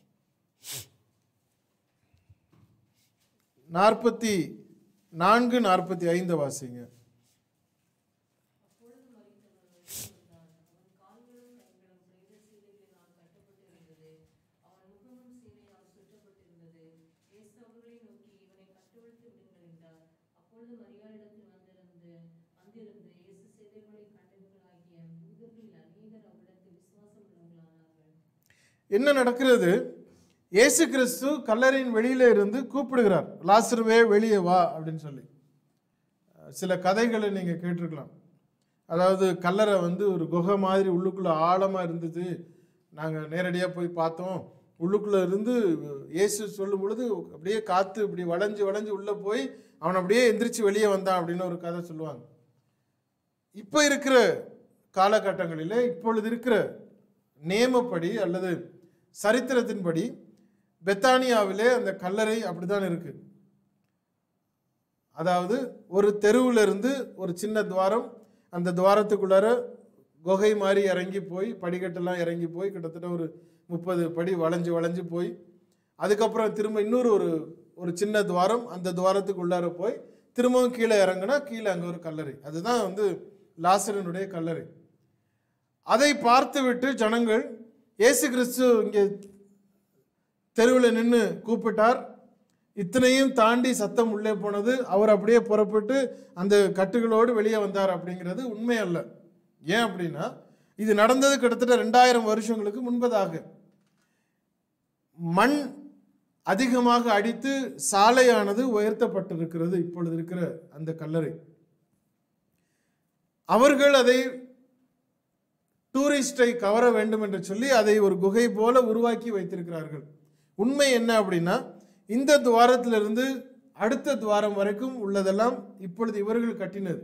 நாற்பத்தி நான்கு நாற்பத்தி ஐந்து வாசிங்க அப்பொழுது மரித்தவன் எழுந்திருந்தான். அவன் கால்களும் கைகளும் பிரேத சீலைகளினால் கட்டப்பட்டிருந்தது. அவன் முகமும் சீலையால் சுற்றப்பட்டிருந்தது. இயேசு அவர்களை நோக்கி இவனை கட்டவிழ்த்து விடுங்கள் என்றார். அப்பொழுது மரியாளிடத்தில் வந்திருந்து வந்திருந்து இயேசு செய்தவர்களை கண்டவர்களாகிய யூதர்களில் அநேகர் அவரிடத்தில் விசுவாசம் உள்ளவர்களானார்கள். என்ன நடக்கிறது இயேசு கிறிஸ்து கல்லறையின் வெளியில இருந்து கூப்பிடுகிறார் லாசருவே வெளியே வா அப்படின்னு சொல்லி சில கதைகளை நீங்க கேட்டிருக்கலாம் அதாவது கல்லறை வந்து ஒரு குகை மாதிரி உள்ளுக்குள்ள ஆழமா இருந்தது நாங்க நேரடியாக போய் பார்த்தோம் உள்ளுக்குள்ள இருந்து இயேசு சொல்லும் பொழுது அப்படியே காத்து இப்படி வளைஞ்சு வளைஞ்சு உள்ள போய் அவன் அப்படியே எந்திரிச்சு வெளியே வந்தான் அப்படின்னு ஒரு கதை சொல்லுவாங்க இப்போ இருக்கிற காலகட்டங்களிலே இப்பொழுது இருக்கிற நேமப்படி அல்லது சரித்திரத்தின்படி பெத்தானியாவிலே அந்த கல்லறை அப்படிதான் இருக்கு அதாவது ஒரு தெருவுல இருந்து ஒரு சின்ன துவாரம் அந்த துவாரத்துக்குள்ளார குகை மாதிரி இறங்கி போய் படிக்கட்டெல்லாம் இறங்கி போய் கிட்டத்தட்ட ஒரு முப்பது படி வளைஞ்சு வளைஞ்சு போய் அதுக்கப்புறம் திரும்ப இன்னொரு ஒரு ஒரு சின்ன துவாரம் அந்த துவாரத்துக்குள்ளார போய் திரும்பவும் கீழே இறங்குனா கீழே அங்கே ஒரு கல்லறை அதுதான் வந்து லாசரனுடைய கல்லறை அதை பார்த்துவிட்டு ஜனங்கள் இயேசு கிறிஸ்து இங்கே தெருவில் நின்று கூப்பிட்டார் இத்தனையும் தாண்டி சத்தம் உள்ளே போனது அவர் அப்படியே புறப்பட்டு அந்த கட்டுகளோடு வெளியே வந்தார் அப்படிங்கிறது உண்மை அல்ல ஏன் அப்படின்னா இது நடந்தது கிட்டத்தட்ட ரெண்டாயிரம் வருஷங்களுக்கு முன்பதாக மண் அதிகமாக அடித்து சாலையானது உயர்த்தப்பட்டிருக்கிறது இப்பொழுது இருக்கிற அந்த கல்லறை அவர்கள் அதை டூரிஸ்டை கவர வேண்டும் என்று சொல்லி அதை ஒரு குகை போல உருவாக்கி வைத்திருக்கிறார்கள் உண்மை என்ன அப்படின்னா இந்த துவாரத்திலிருந்து அடுத்த துவாரம் வரைக்கும் உள்ளதெல்லாம் இப்பொழுது இவர்கள் கட்டினது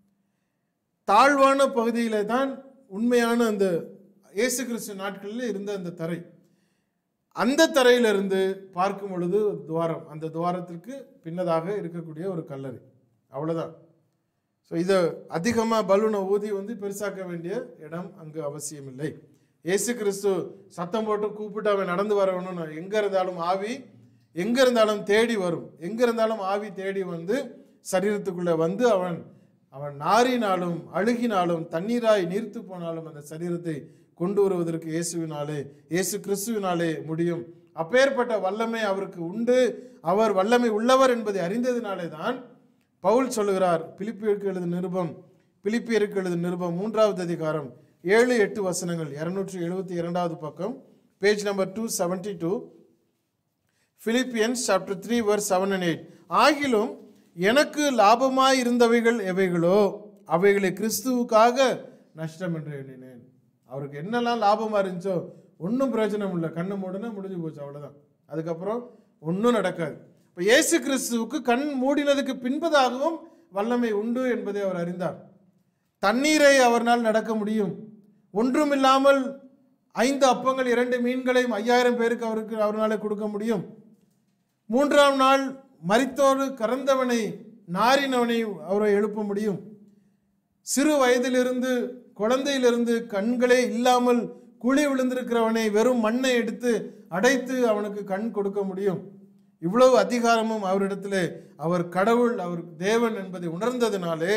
தாழ்வான பகுதியில தான் உண்மையான அந்த இயேசு கிறிஸ்து நாட்களில் இருந்த அந்த தரை அந்த தரையிலிருந்து பார்க்கும் பொழுது துவாரம் அந்த துவாரத்திற்கு பின்னதாக இருக்கக்கூடிய ஒரு கல்லறை அவ்வளவுதான் ஸோ இதை அதிகமாக பலூனை ஊதி வந்து பெருசாக்க வேண்டிய இடம் அங்கு அவசியமில்லை இயேசு கிறிஸ்து சத்தம் போட்டு கூப்பிட்டு அவன் நடந்து வரணும்னு எங்கே இருந்தாலும் ஆவி எங்கே இருந்தாலும் தேடி வரும் எங்கே இருந்தாலும் ஆவி தேடி வந்து சரீரத்துக்குள்ளே வந்து அவன் அவன் நாரினாலும் அழுகினாலும் தண்ணீராய் நீர்த்து போனாலும் அந்த சரீரத்தை கொண்டு வருவதற்கு இயேசுவினாலே இயேசு கிறிஸ்துவினாலே முடியும் அப்பேற்பட்ட வல்லமை அவருக்கு உண்டு அவர் வல்லமை உள்ளவர் என்பதை அறிந்ததினாலே தான் பவுல் சொல்லுகிறார் பிலிப்பியருக்கு எழுது நிருபம் பிலிப்பியருக்கு எழுது நிருபம் மூன்றாவது அதிகாரம் ஏழு எட்டு வசனங்கள் இருநூற்றி எழுபத்தி இரண்டாவது பக்கம் page number two seventy two Philippians chapter three verse seven and eight ஆகிலும் எனக்கு லாபமாய் இருந்தவைகள் எவைகளோ அவைகளை கிறிஸ்துவுக்காக நஷ்டம் என்று எண்ணினேன் அவருக்கு என்னெல்லாம் லாபமாக இருந்துச்சோ ஒன்றும் பிரயோஜனம் இல்லை கண்ணு மூடனே முடிஞ்சு போச்சு அவ்வளோதான் அதுக்கப்புறம் ஒன்றும் நடக்காது இப்போ இயேசு கிறிஸ்துவுக்கு கண் மூடினதுக்கு பின்பதாகவும் வல்லமை உண்டு என்பதை அவர் அறிந்தார் தண்ணீரை அவர்னால் நடக்க முடியும் ஒன்றுமில்லாமல் ஐந்து அப்பங்கள் இரண்டு மீன்களையும் ஐயாயிரம் பேருக்கு அவருக்கு அவர்னாலே கொடுக்க முடியும் மூன்றாம் நாள் மரித்தோடு கறந்தவனை நாரினவனை அவரை எழுப்ப முடியும் சிறு வயதிலிருந்து குழந்தையிலிருந்து கண்களே இல்லாமல் குழி விழுந்திருக்கிறவனை வெறும் மண்ணை எடுத்து அடைத்து அவனுக்கு கண் கொடுக்க முடியும் இவ்வளவு அதிகாரமும் அவரிடத்திலே அவர் கடவுள் அவர் தேவன் என்பதை உணர்ந்ததினாலே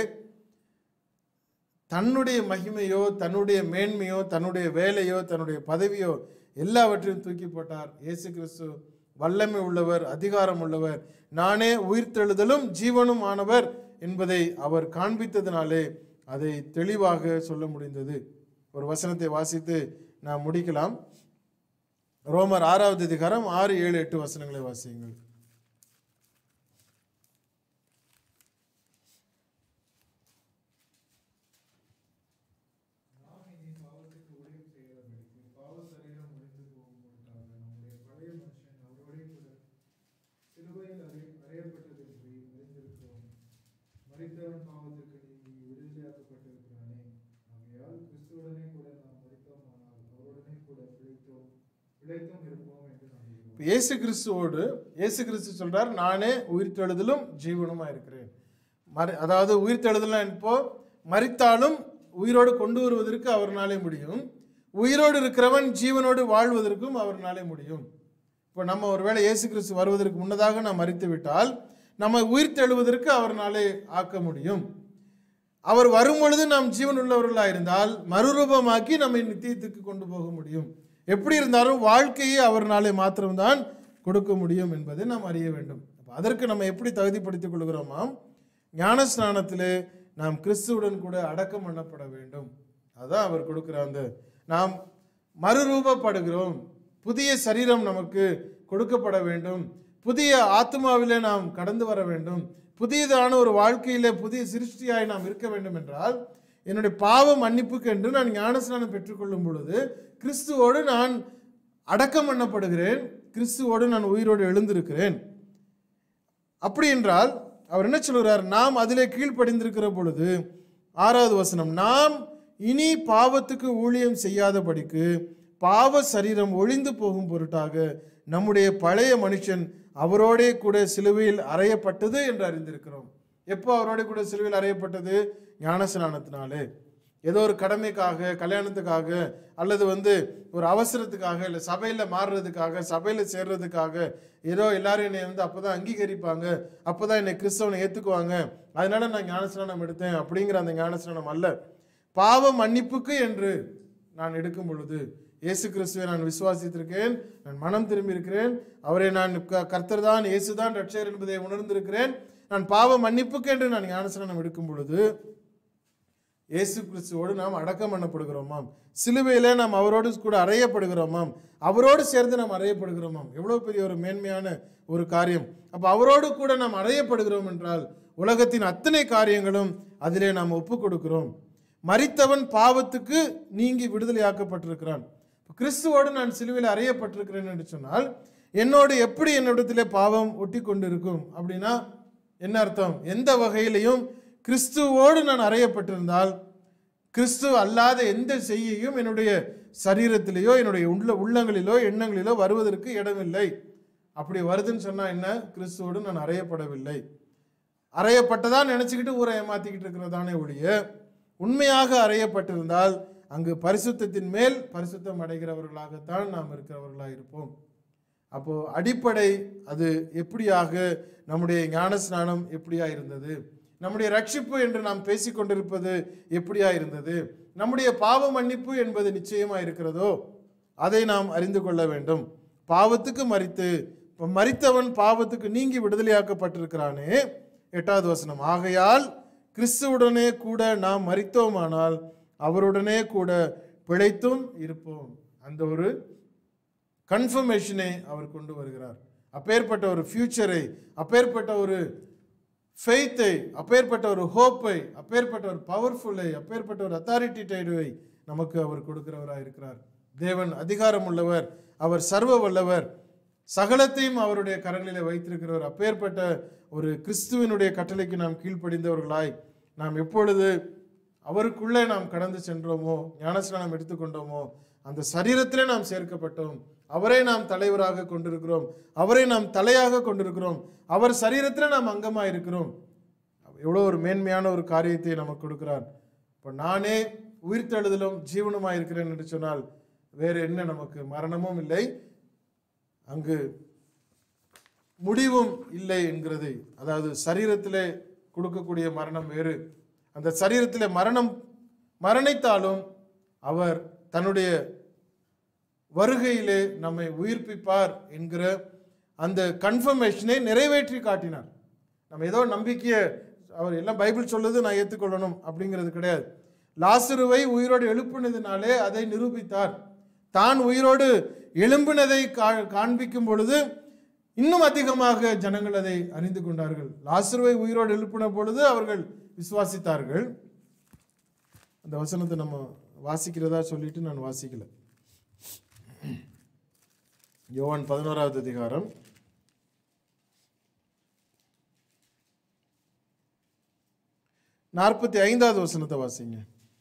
தன்னுடைய மகிமையோ தன்னுடைய மேன்மையோ தன்னுடைய வேலையோ தன்னுடைய பதவியோ எல்லாவற்றையும் தூக்கி போட்டார் இயேசு கிறிஸ்து வல்லமை உள்ளவர் அதிகாரம் உள்ளவர் நானே உயிர்த்தெழுதலும் ஜீவனும் ஆனவர் என்பதை அவர் காண்பித்ததினாலே அதை தெளிவாக சொல்ல முடிந்தது ஒரு வசனத்தை வாசித்து நாம் முடிக்கலாம் ரோமர் ஆறாவது அதிகாரம் ஆறு ஏழு எட்டு வசனங்களை வாசியுங்கள் நாம் இனி பாவத்துக்கு ஊழியம் செய்யாதபடிக்கு பாவ சரீரம் ஒழிந்து போகும் பொருட்டாக நம்முடைய பழைய மனுஷன் அவரோடே கூட சிலுவையில் அறி அறியப்பட்டதென்று அறிந்திருக்கிறோம் மரித்தவன் பாவத்துக்கு நீங்கி விடுதலையாக்கப்பட்டிருக்கிறானே ஆகையால் கிறிஸ்துவுடனே கூட நாம் மரித்தோமானால் அவருடனே கூட பிழைத்தோம் பிழைத்தும் இருப்போம் என்று நம்புகிறோம் இப்ப இயேசு கிறிஸ்துவோடு இயேசு கிறிஸ்து சொல்றார் நானே உயிர்த்தெழுதலும் ஜீவனுமா இருக்கிறேன் மரி அதாவது உயிர்த்தெழுதலாம் இப்போ மரித்தாலும் உயிரோடு கொண்டு வருவதற்கு அவர்னாலே முடியும் உயிரோடு இருக்கிறவன் ஜீவனோடு வாழ்வதற்கும் அவர்னாலே முடியும் இப்போ நம்ம ஒருவேளை இயேசு கிறிஸ்து வருவதற்கு முன்னதாக நாம் மறித்து விட்டால் நம்ம உயிர்த்தெழுவதற்கு அவர்னாலே ஆக்க முடியும் அவர் வரும் பொழுது நாம் ஜீவன் உள்ளவர்களாக இருந்தால் மறுரூபமாக்கி நம்மை நித்தியத்துக்கு கொண்டு போக முடியும் எப்படி இருந்தாலும் வாழ்க்கையை அவர்னாலே மாத்திரம்தான் கொடுக்க முடியும் என்பதை நாம் அறிய வேண்டும் அப்ப அதற்கு நம்ம எப்படி தகுதிப்படுத்திக் கொள்கிறோமாம் ஞானஸ்நானத்திலே நாம் கிறிஸ்துவுடன் கூட அடக்கம் பண்ணப்பட வேண்டும் அதான் அவர் கொடுக்கிற அந்த நாம் மறுரூபப்படுகிறோம் புதிய சரீரம் நமக்கு கொடுக்கப்பட வேண்டும் புதிய ஆத்மாவிலே நாம் கடந்து வர வேண்டும் புதியதான ஒரு வாழ்க்கையிலே புதிய சிருஷ்டியாய் நாம் இருக்க வேண்டும் என்றால் என்னுடைய பாவ மன்னிப்புக்கு என்று நான் ஞானஸ்நானம் பெற்றுக்கொள்ளும் பொழுது கிறிஸ்துவோடு நான் அடக்கம் பண்ணப்படுகிறேன் கிறிஸ்துவோடு நான் உயிரோடு எழுந்திருக்கிறேன் அப்படி என்றால் அவர் என்ன சொல்கிறார் நாம் அதிலே கீழ்ப்படிந்திருக்கிற பொழுது ஆறாவது வசனம் நாம் இனி பாவத்துக்கு ஊழியம் செய்யாதபடிக்கு பாவ சரீரம் ஒழிந்து போகும் பொருட்டாக நம்முடைய பழைய மனுஷன் அவரோடே கூட சிலுவையில் அறையப்பட்டது என்று அறிந்திருக்கிறோம் எப்போ அவரோட கூட சிலுவையில் அறையப்பட்டது ஞானஸ்நானத்தினாலே ஏதோ ஒரு கடமைக்காக கல்யாணத்துக்காக அல்லது வந்து ஒரு அவசரத்துக்காக இல்லை சபையில் மாறுறதுக்காக சபையில் சேர்றதுக்காக ஏதோ எல்லாரும் என்னை வந்து அப்போ தான் அங்கீகரிப்பாங்க அப்போ தான் என்னை கிறிஸ்தவனை ஏற்றுக்குவாங்க அதனால நான் ஞானஸ்நானம் எடுத்தேன் அப்படிங்கிற அந்த ஞானஸ்நானம் அல்ல பாவ மன்னிப்புக்கு என்று நான் எடுக்கும் பொழுது இயேசு கிறிஸ்துவை நான் விசுவாசித்திருக்கிறேன் நான் மனம் திரும்பி இருக்கிறேன் அவரை நான் க- கர்த்தர் தான் இயேசு தான் ரட்சகர் என்பதை உணர்ந்திருக்கிறேன் நான் பாவ மன்னிப்புக்கு என்று நான் ஞானஸ்நானம் எடுக்கும் பொழுது இயேசு கிறிஸ்துவோடு நாம் அடக்கம் பண்ணப்படுகிறோமாம் சிலுவையிலே நாம் அவரோடு கூட அறையப்படுகிறோமாம் அவரோடு சேர்ந்து நாம் அறையப்படுகிறோமாம் எவ்வளோ பெரிய ஒரு மேன்மையான ஒரு காரியம் அப்போ அவரோடு கூட நாம் அறையப்படுகிறோம் என்றால் உலகத்தின் அத்தனை காரியங்களும் அதிலே நாம் ஒப்பு கொடுக்கிறோம் மரித்தவன் பாவத்துக்கு நீங்கி விடுதலையாக்கப்பட்டிருக்கிறான் இப்ப கிறிஸ்துவோடு நான் சிலுவையில் அறையப்பட்டிருக்கிறேன் என்று சொன்னால் என்னோடு எப்படி என்னிடத்திலே பாவம் ஒட்டி கொண்டு இருக்கும் அப்படின்னா என்ன அர்த்தம் எந்த வகையிலையும் கிறிஸ்துவோடு நான் அறையப்பட்டிருந்தால் கிறிஸ்து அல்லாத எந்த செய்யையும் என்னுடைய சரீரத்திலேயோ என்னுடைய உள்ள உள்ளங்களிலோ எண்ணங்களிலோ வருவதற்கு இடமில்லை அப்படி வருதுன்னு சொன்னா என்ன கிறிஸ்துவோடு நான் அறையப்படவில்லை அறையப்பட்டதா நினைச்சுக்கிட்டு ஊரை ஏமாத்திக்கிட்டு இருக்கிறதானே ஒழிய உண்மையாக அறையப்பட்டிருந்தால் அங்கு பரிசுத்தத்தின் மேல் பரிசுத்தம் அடைகிறவர்களாகத்தான் நாம் இருக்கிறவர்களாக இருப்போம் அப்போ அடிப்படை அது எப்படியாக நம்முடைய ஞானஸ்நானம் எப்படியா இருந்தது நம்முடைய ரட்சிப்பு என்று நாம் பேசிக்கொண்டிருப்பது எப்படியா இருந்தது நம்முடைய பாவ மன்னிப்பு என்பது நிச்சயமா இருக்கிறதோ அதை நாம் அறிந்து கொள்ள வேண்டும் பாவத்துக்கு மறித்து இப்ப மரித்தவன் பாவத்துக்கு நீங்கி விடுதலையாக்கப்பட்டிருக்கிறானே எட்டாவது வசனம் ஆகையால் கிறிஸ்துவுடனே கூட நாம் மரித்தோமானால் அவருடனே கூட பிழைத்தும் இருப்போம் அந்த ஒரு கன்ஃபர்மேஷனை அவர் கொண்டு வருகிறார் அப்பேற்பட்ட ஒரு ஃபியூச்சரை அப்பேற்பட்ட ஒரு ஃபெய்த்தை அப்பேற்பட்ட ஒரு ஹோப்பை அப்பேற்பட்ட ஒரு பவர்ஃபுல்லை அப்பேற்பட்ட ஒரு அத்தாரிட்டி டைடுவை நமக்கு அவர் கொடுக்கிறவராக இருக்கிறார் தேவன் அதிகாரம் உள்ளவர் அவர் சர்வ வல்லவர் சகலத்தையும் அவருடைய கரங்களிலே வைத்திருக்கிறவர் அப்பேற்பட்ட ஒரு கிறிஸ்துவினுடைய கட்டளைக்கு நாம் கீழ்ப்படிந்தவர்களாய் நாம் எப்பொழுது அவருக்குள்ளே நாம் கடந்து சென்றோமோ ஞானஸ்நானம் எடுத்துக்கொண்டோமோ அந்த சரீரத்திலே நாம் சேர்க்கப்பட்டோம் அவரை நாம் தலைவராக கொண்டிருக்கிறோம் அவரை நாம் தலையாக கொண்டிருக்கிறோம் அவர் சரீரத்திலே நாம் அங்கமாக இருக்கிறோம் எவ்வளோ ஒரு மேன்மையான ஒரு காரியத்தை நமக்கு கொடுக்கிறார் இப்போ நானே உயிர்த்தெழுதலும் ஜீவனுமாய் இருக்கிறேன் என்று சொன்னால் வேறு என்ன நமக்கு மரணமும் இல்லை அங்கு முடிவும் இல்லை என்கிறது அதாவது சரீரத்திலே கொடுக்கக்கூடிய மரணம் வேறு அந்த சரீரத்திலே மரணம் மரணித்தாலும் அவர் தன்னுடைய வருகையிலே நம்மை உயிர்ப்பிப்பார் என்கிற அந்த கன்ஃபர்மேஷனை நிறைவேற்றி காட்டினார் நம்ம ஏதோ நம்பிக்கையை அவர் எல்லாம் பைபிள் சொல்லுது நான் ஏற்றுக்கொள்ளணும் அப்படிங்கிறது கிடையாது லாசருவை உயிரோடு எழுப்பினதினாலே அதை நிரூபித்தார் தான் உயிரோடு எழும்பினதை கா- காண்பிக்கும் பொழுது இன்னும் அதிகமாக ஜனங்கள் அதை அறிந்து கொண்டார்கள் லாசருவை உயிரோடு எழுப்பின பொழுது அவர்கள் விசுவாசித்தார்கள் அந்த வசனத்தை நம்ம வாசிக்கிறதா சொல்லிட்டு நான் வாசிக்கல யோவான் பதினோராவது அதிகாரம் நாற்பத்தி ஐந்தாவது வசனத்தை வாசிங்க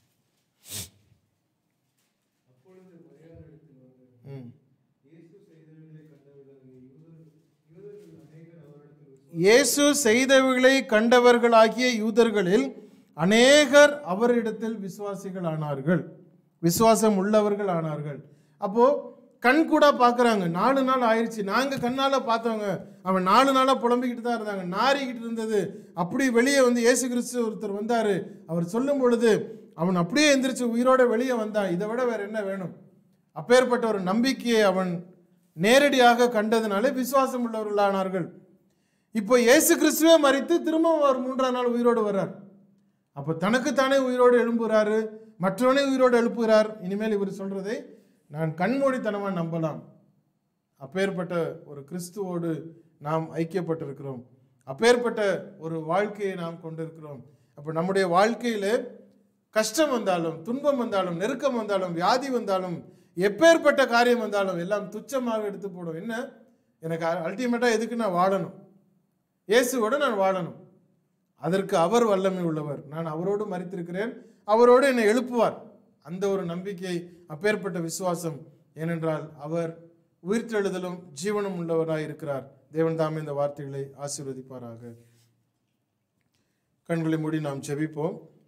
அப்பொழுது மரியாதையிடத்தில் வந்து ம். இயேசு செய்தவர்களை கண்டவர்கள் யூதர் யூதர்கள் அநேகர் அவரிடத்தில் இயேசு செய்தவைகளை கண்டவர்களாகிய யூதர்களில் அநேகர் அவரிடத்தில் விசுவாசிகள் ஆனார்கள் விசுவாசம் உள்ளவர்கள் ஆனார்கள் அப்போ கண் கூட பார்க்குறாங்க நாலு நாள் ஆயிடுச்சு நாங்கள் கண்ணால் பார்த்தவங்க அவன் நாலு நாளாக புலம்பிக்கிட்டு தான் இருந்தாங்க நாறிக்கிட்டு இருந்தது அப்படி வெளியே வந்து இயேசு கிறிஸ்து ஒருத்தர் வந்தார் அவர் சொல்லும் பொழுது அவன் அப்படியே எந்திரிச்சு உயிரோட வெளியே வந்தான் இதை விட வேற என்ன வேணும் அப்பேற்பட்ட ஒரு நம்பிக்கையை அவன் நேரடியாக கண்டதுனாலே விசுவாசம் உள்ளவர்களானார்கள் இப்போ இயேசு கிறிஸ்துவே மறித்து திரும்பவும் அவர் மூன்றாம் நாள் உயிரோடு வர்றார் அப்போ தனக்குத்தானே உயிரோடு எழும்புகிறாரு மற்றவனே உயிரோடு எழுப்புகிறார் இனிமேல் இவர் சொல்றதை நான் கண்மூடித்தனமாக நம்பலாம் அப்பேற்பட்ட ஒரு கிறிஸ்துவோடு நாம் ஐக்கியப்பட்டிருக்கிறோம் அப்பேற்பட்ட ஒரு வாழ்க்கையை நாம் கொண்டிருக்கிறோம் அப்போ நம்முடைய வாழ்க்கையிலே கஷ்டம் வந்தாலும் துன்பம் வந்தாலும் நெருக்கம் வந்தாலும் வியாதி வந்தாலும் எப்பேற்பட்ட காரியம் வந்தாலும் எல்லாம் துச்சமாக எடுத்து போடும் என்ன எனக்கு அல்டிமேட்டாக எதுக்கு நான் வாழணும் இயேசுவோட நான் வாழணும் அதற்கு அவர் வல்லமை உள்ளவர் நான் அவரோடு மறித்திருக்கிறேன் அவரோடு என்னை எழுப்புவார் அந்த ஒரு நம்பிக்கை அப்பேற்பட்ட விசுவாசம் ஏனென்றால் அவர் உயிர்த்தெழுதலும் ஜீவனும் உள்ளவராய் இருக்கிறார் தேவன் தாமே இந்த வார்த்தைகளை ஆசீர்வதிப்பாராக கண்களை மூடி நாம் ஜெபிப்போம்